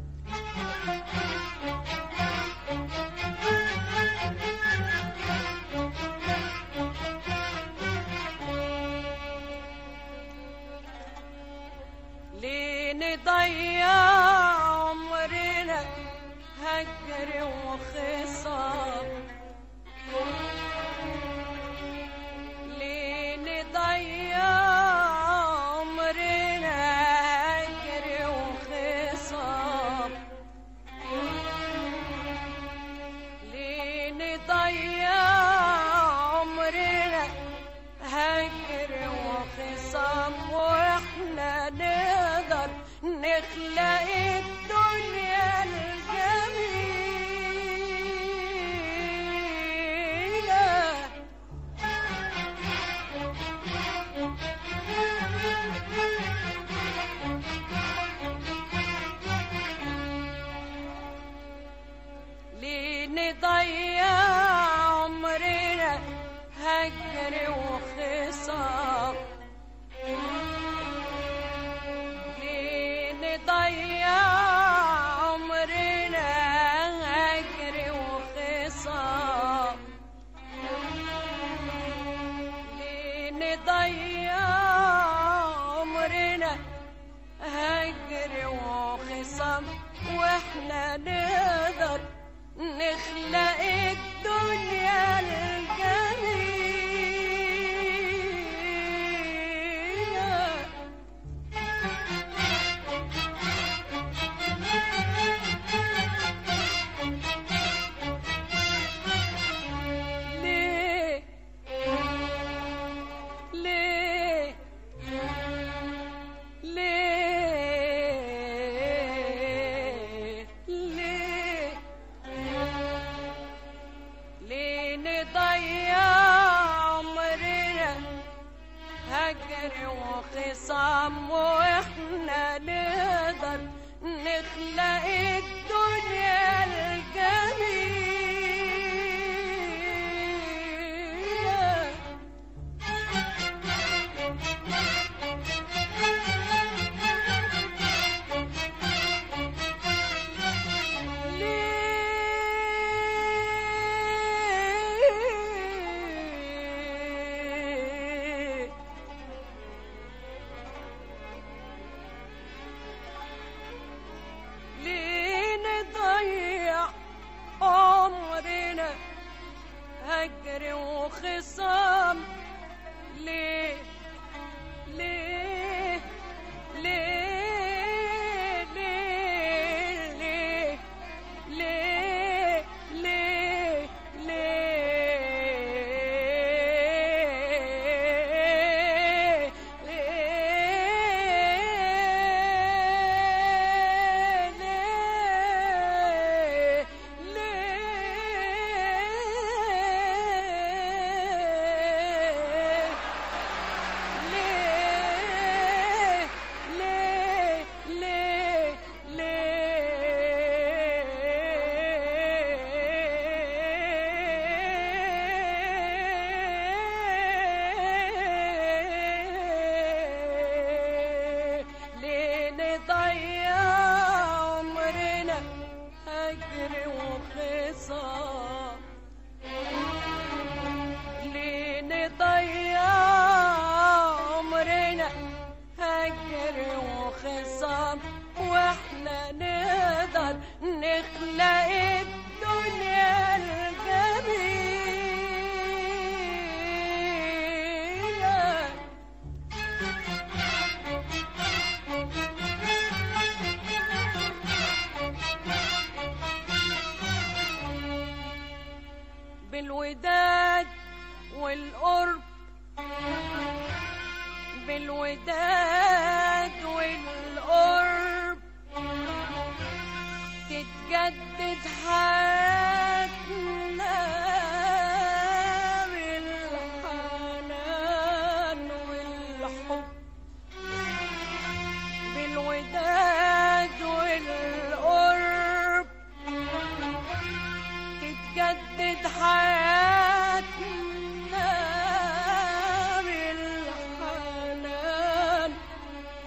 ليه نضيع عمرنا هجر وخصام ليه نضيع عمرنا هجر وخصام ليه نضيع عمرنا هجر وخصام واحنا نقدر نخلق الدنيا الجميلة ليه نضيع عمرنا هجر وخصام ليه نضيع عمرنا هجر وخصام ليه نضيع عمرنا هجر وخصام واحنا نقدر نخلق الدنيا الجميلة ليه ليه ليه ليه ليه نضيع عمرنا هجر وخصام واحنا نقدر نخلق الدنيا الجميلة ليه ليه نضيع عمرنا هجر وخصام ليه ليه ليه ليه ليه ليه ليه ليه ليه ليه ليه ليه ليه ليه ليه نضيع عمرنا هجر وخصام ليه نضيع عمرنا هجر وخصام واحنا نقدر نخلق الدنيا الجميلة بالوداد والقرب بالوداد والقرب تتجدد حياتنا بالحنان والحب بالوداد والقرب تتجدد حياتنا بالحنان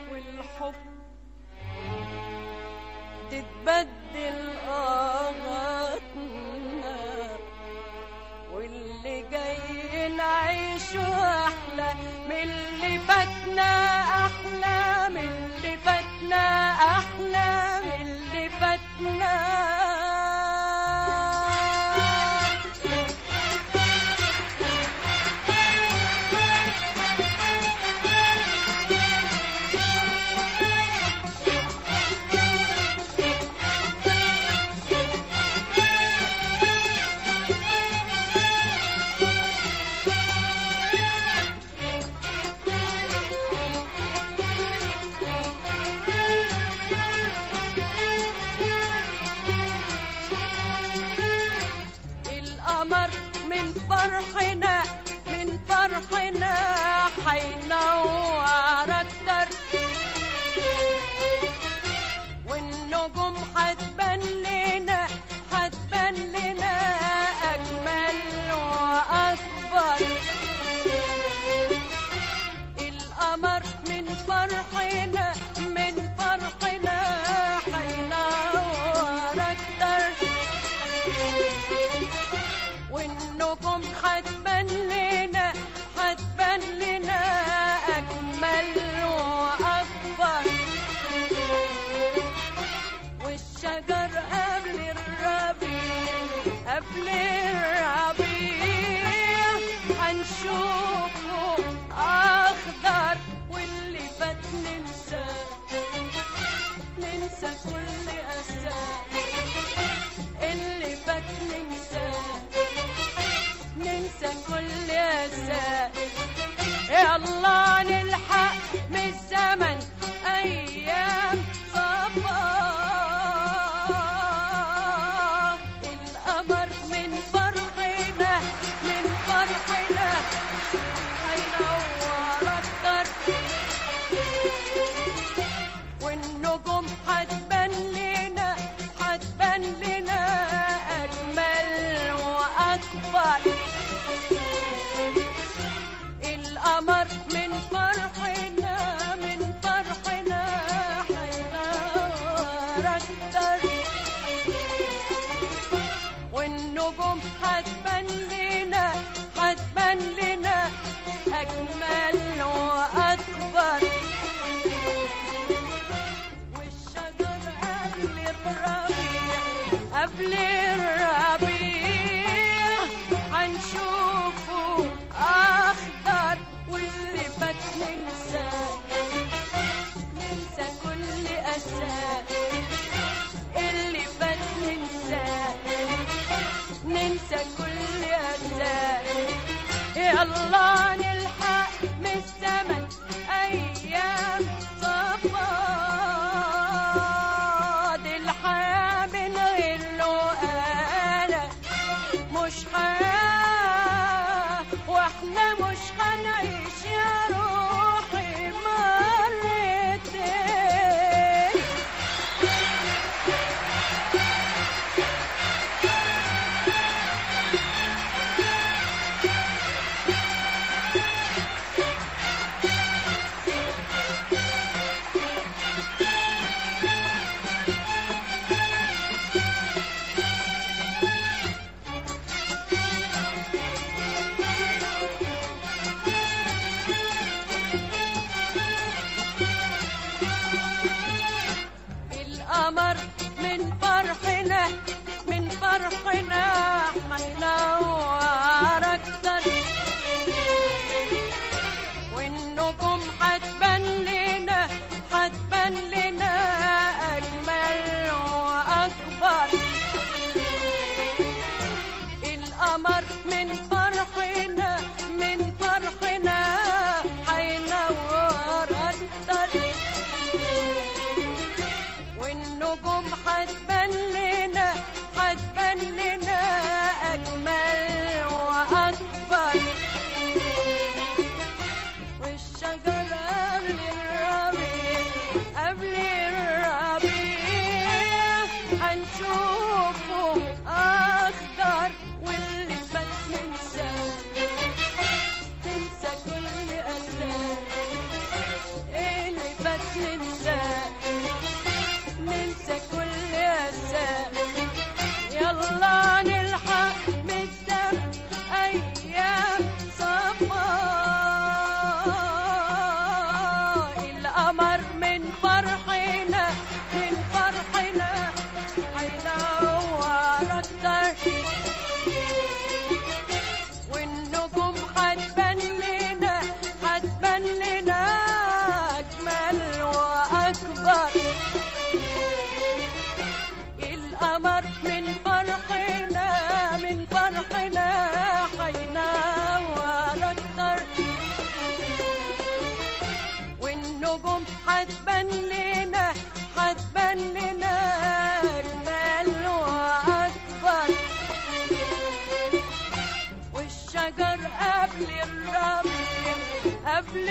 هينور اكتر والنجوم هتبان لنا هتبان لنا اجمل واكبر القمر من فرحنا من فرحنا هينور اكتر والنجوم هتبان لنا هتبان لنا اجمل واكبر والشجر قبل الربيع قبل الربيع هنشوفه اخضر واللي فات ننسى ننسى كل اسى اللي فات ننسى ننسى كل اسى يلا نلحق من الزمن ايام صبا القمر من فرحنا من فرحنا هينور اكتر والنجوم هتبان لنا هتبان لنا اجمل واكبر القمر من فرحنا من فرحنا هينور اكتر والنجوم هتبان لنا هتبان لنا اجمل واكبر والشجر قبل الربيع قبل الربيع هنشوفه اخضر واللي فات ننسى ننسى كل اسى اللي فات ننسى ننسى كل اسى يلا نلحق من الزمن ايام صفاد الحياه من غير له انا مش حياه واحنا مش هنعيش يا روحي مرتين القمر من فرحنا من فرحنا هينور اكتر والنجوم هتبان لنا هتبان لنا اجمل واكبر القمر من فرحنا من فرحنا هينور اكتر والنجوم هتبان لنا هتبان لنا اجمل واكبر والشجر قبل الربيع قبل الربيع هنشوفه اخضر واللي فات ننسى تنسى كل اسى اللي فات ننسى ننسى كل أسى يلا نلحق من الزمن أيام صفا القمر من فرحنا من فرحنا هينور أكتر والنجوم هتبان لنا هتبان لنا أجمل وأكبر القمر من فرحنا من فرحنا هينور اكتر والنجوم هتبان لنا هتبان لنا اجمل واكبر والشجر قبل الربيع قبل قبل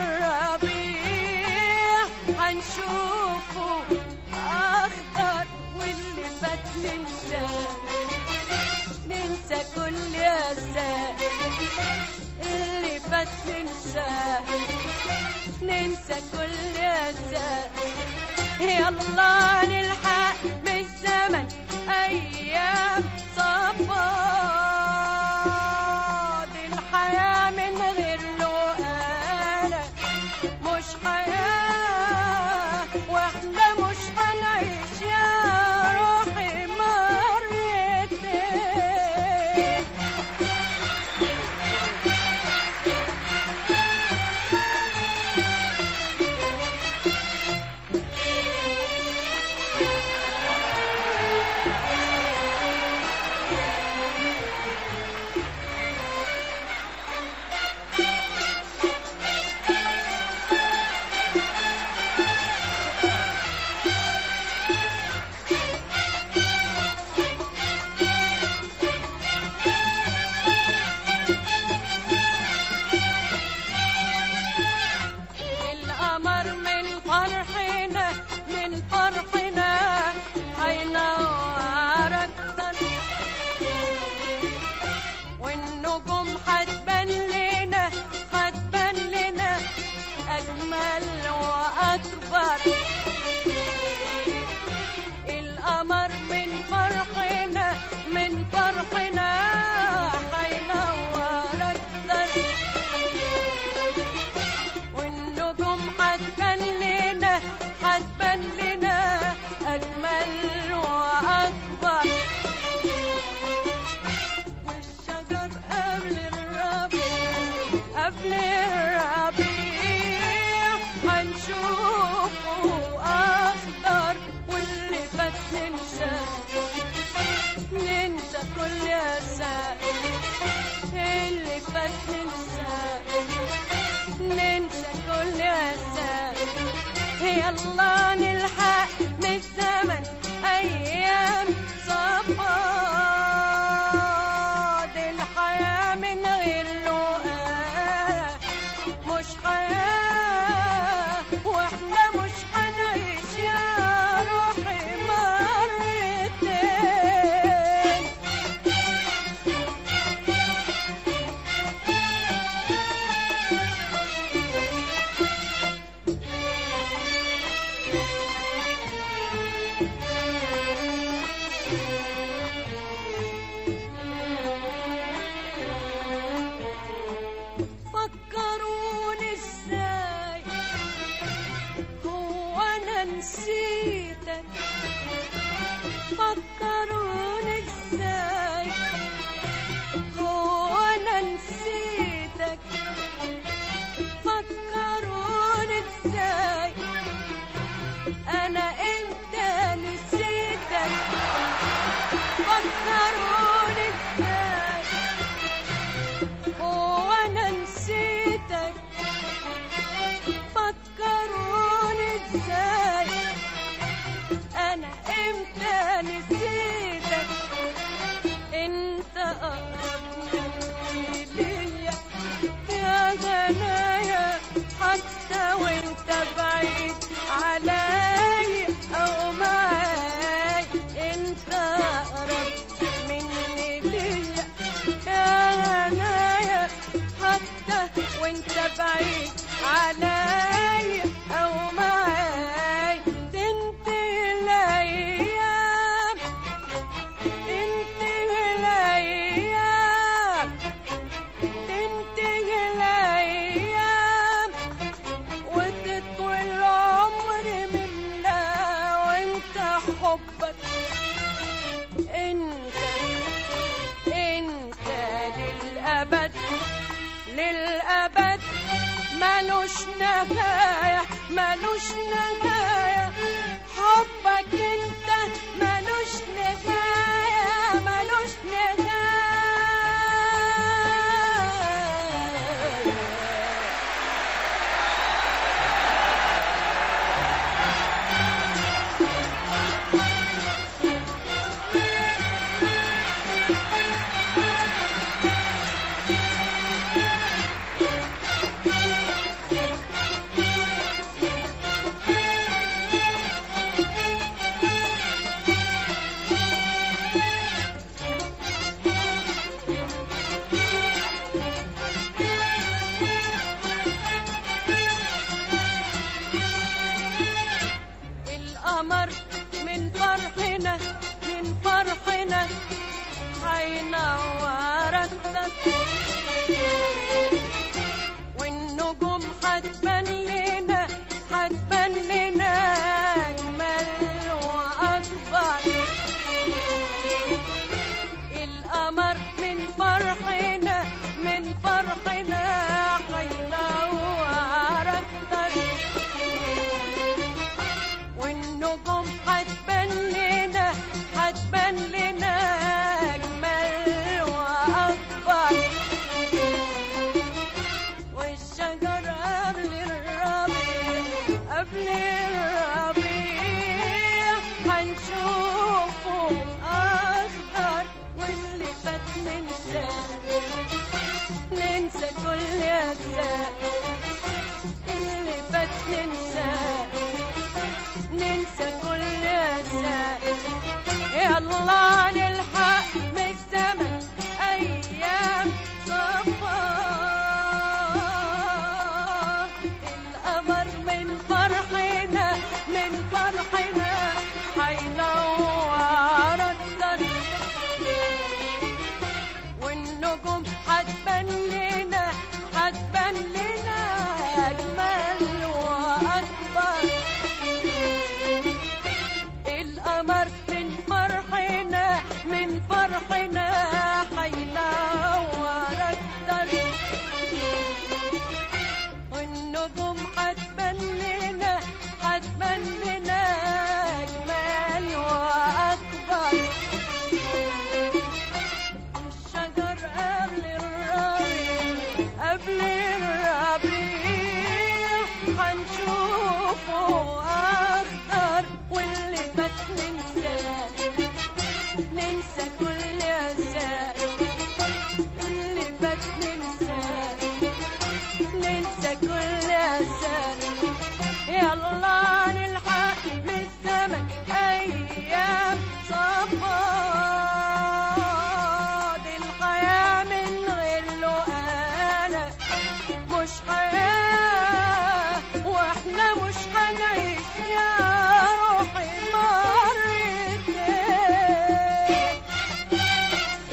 الربيع هنشوفه أخضر واللي فات ننساه ننسى كل أساه اللي فات ننساه ننسى كل أساه يلا نلحق بالزمن أيام صفاد الحياة من غير لقانا مش حياة واحنا مش هنعيش يا روحي مرتين القمر من فرحنا من فرحنا هينور اكتر والنجوم هتبان لنا هتبان لنا اجمل واكبر القمر من فرحنا من فرحنا هينور اكتر والنجوم هتبان لنا هتبان لنا أجمل وأكبر والشجر قبل الربيع قبل الربيع هنشوفه أخضر واللي فات ننسى ننسى كل أسى اللي فات ننسى ننسى كل أسى يلا نلحق من الزمن أيام صفاد الحياة من غير لقاء مش حياة واحنا مش هنعيش يا روحي مرتين فكروني ازاي هو انا نسيتك فكروني ازاي هو انا نسيتك فكروني ازاي انا انت نسيتك فكروني ازاي هو انا نسيتك فكروني ازاي انا امتى نسيتك انت اقرب مني ليا يا غنايا حتى وانت بعيد علي او معاي انت اقرب مني ليا يا غنايا حتى وانت بعيد علي او معاي تنتهي الايام تنتهي الايام تنتهي الايام وتطوي العمر منا وانت حبك انت انت للابد للابد ملوش نهايه ملوش نهايه حبك انت ملوش نهايه ملوش نهايه هينور أكتر والنجوم هتبان لنا هتبان لنا أجمل وأكبر القمر من فرحنا من فرحنا هينور أكتر والنجوم هتبان لنا هتبان لنا أجمل وأكبر والشجر قبل الربيع قبل الربيع هنشوفه أخضر واللي فات ننسى ننسى كل أجزاء اللي فات ننسى ننسى كل أجزاء يلا نلحق من الزمن أيام صفا القمر من فرحنا من فرحنا هينور الطريق والنجوم هتبان لنا هتبان لنا أجمل وأكبر القمر من فرحنا من فرحنا هينور الطريق والنجوم هتبان لنا هتبان لنا أجمل وأكبر الشجر قبل الربيع قبل الربيع هنشوفه أخضر واللي فات ننسى ننسى كل أزاء اللي فات ننسى ننسى كل أزاء يلا نلحق من الزمن أيام صفا دي الحياة من غير له أنا مش حياة واحنا مش هنعيش يا روحي مرتين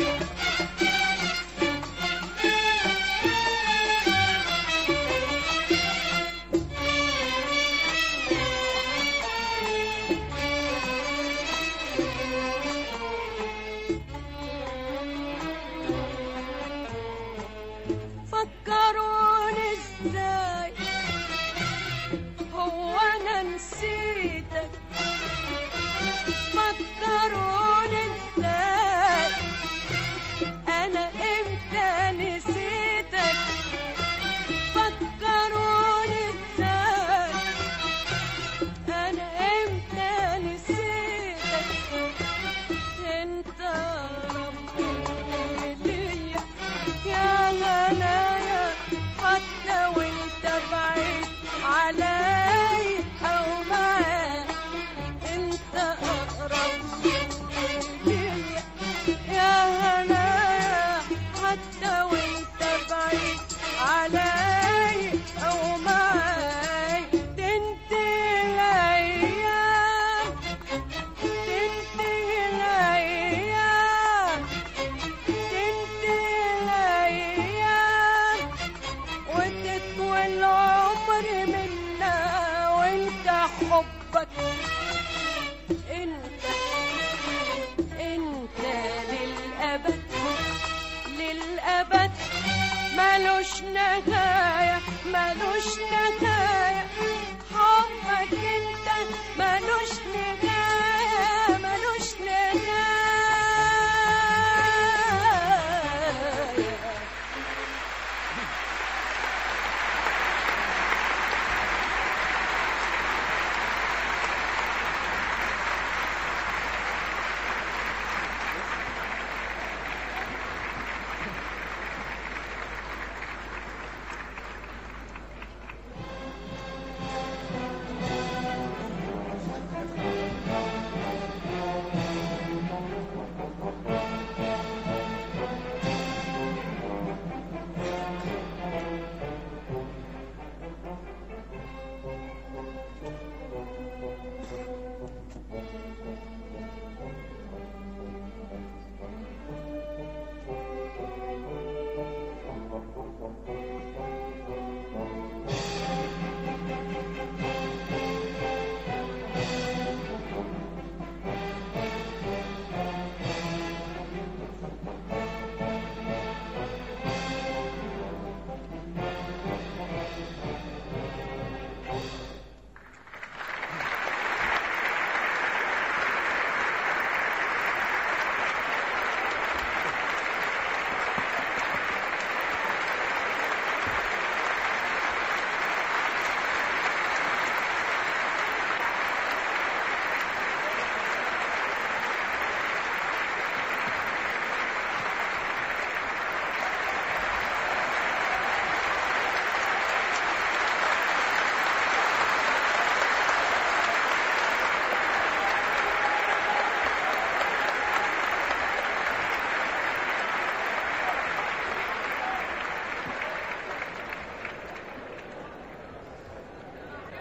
فكروني ازاي هو انا نسيتك فكروني ازاي انا امتى نسيتك فكروني ازاي انا امتى نسيتك انت ربي ليا يا هنايا حتى وانت بعيد علي او معاك انت اقرب ليا يا هنايا حتى وانت بعيد علي او معاي تنتهي الايام تنتهي الايام تنتهي الأيام وتطوي العمر منا وانت حبك انت انت للأبد للأبد ملوش نهاية ملوش نهاية حبك انت ملوش نهاية ملوش نهاية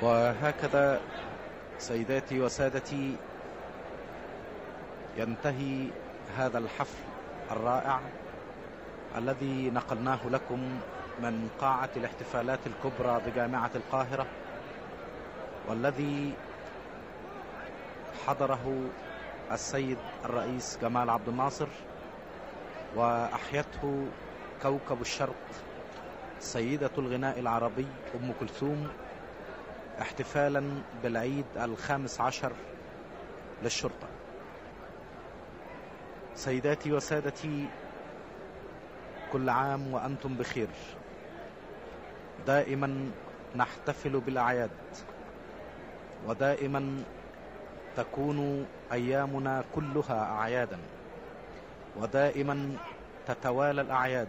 وهكذا سيداتي وسادتي ينتهي هذا الحفل الرائع الذي نقلناه لكم من قاعة الاحتفالات الكبرى بجامعة القاهرة والذي حضره السيد الرئيس جمال عبد الناصر وأحيته كوكب الشرق سيدة الغناء العربي أم كلثوم احتفالا بالعيد الخامس عشر للشرطة سيداتي وسادتي كل عام وأنتم بخير دائما نحتفل بالأعياد ودائما تكون أيامنا كلها أعيادا ودائما تتوالى الأعياد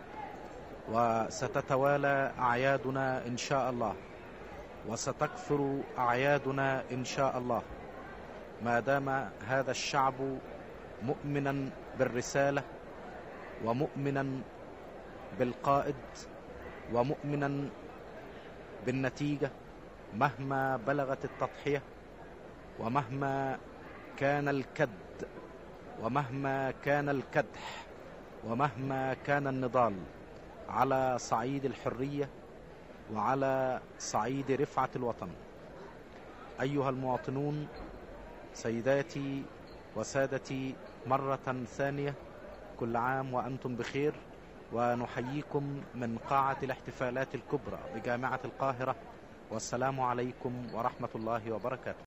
وستتوالى أعيادنا إن شاء الله وستكثر أعيادنا إن شاء الله ما دام هذا الشعب مؤمنا بالرسالة ومؤمنا بالقائد ومؤمنا بالنتيجة مهما بلغت التضحية ومهما كان الكد ومهما كان الكدح ومهما كان النضال على صعيد الحرية وعلى صعيد رفعة الوطن أيها المواطنون سيداتي وسادتي مرة ثانية كل عام وأنتم بخير ونحييكم من قاعة الاحتفالات الكبرى بجامعة القاهرة والسلام عليكم ورحمة الله وبركاته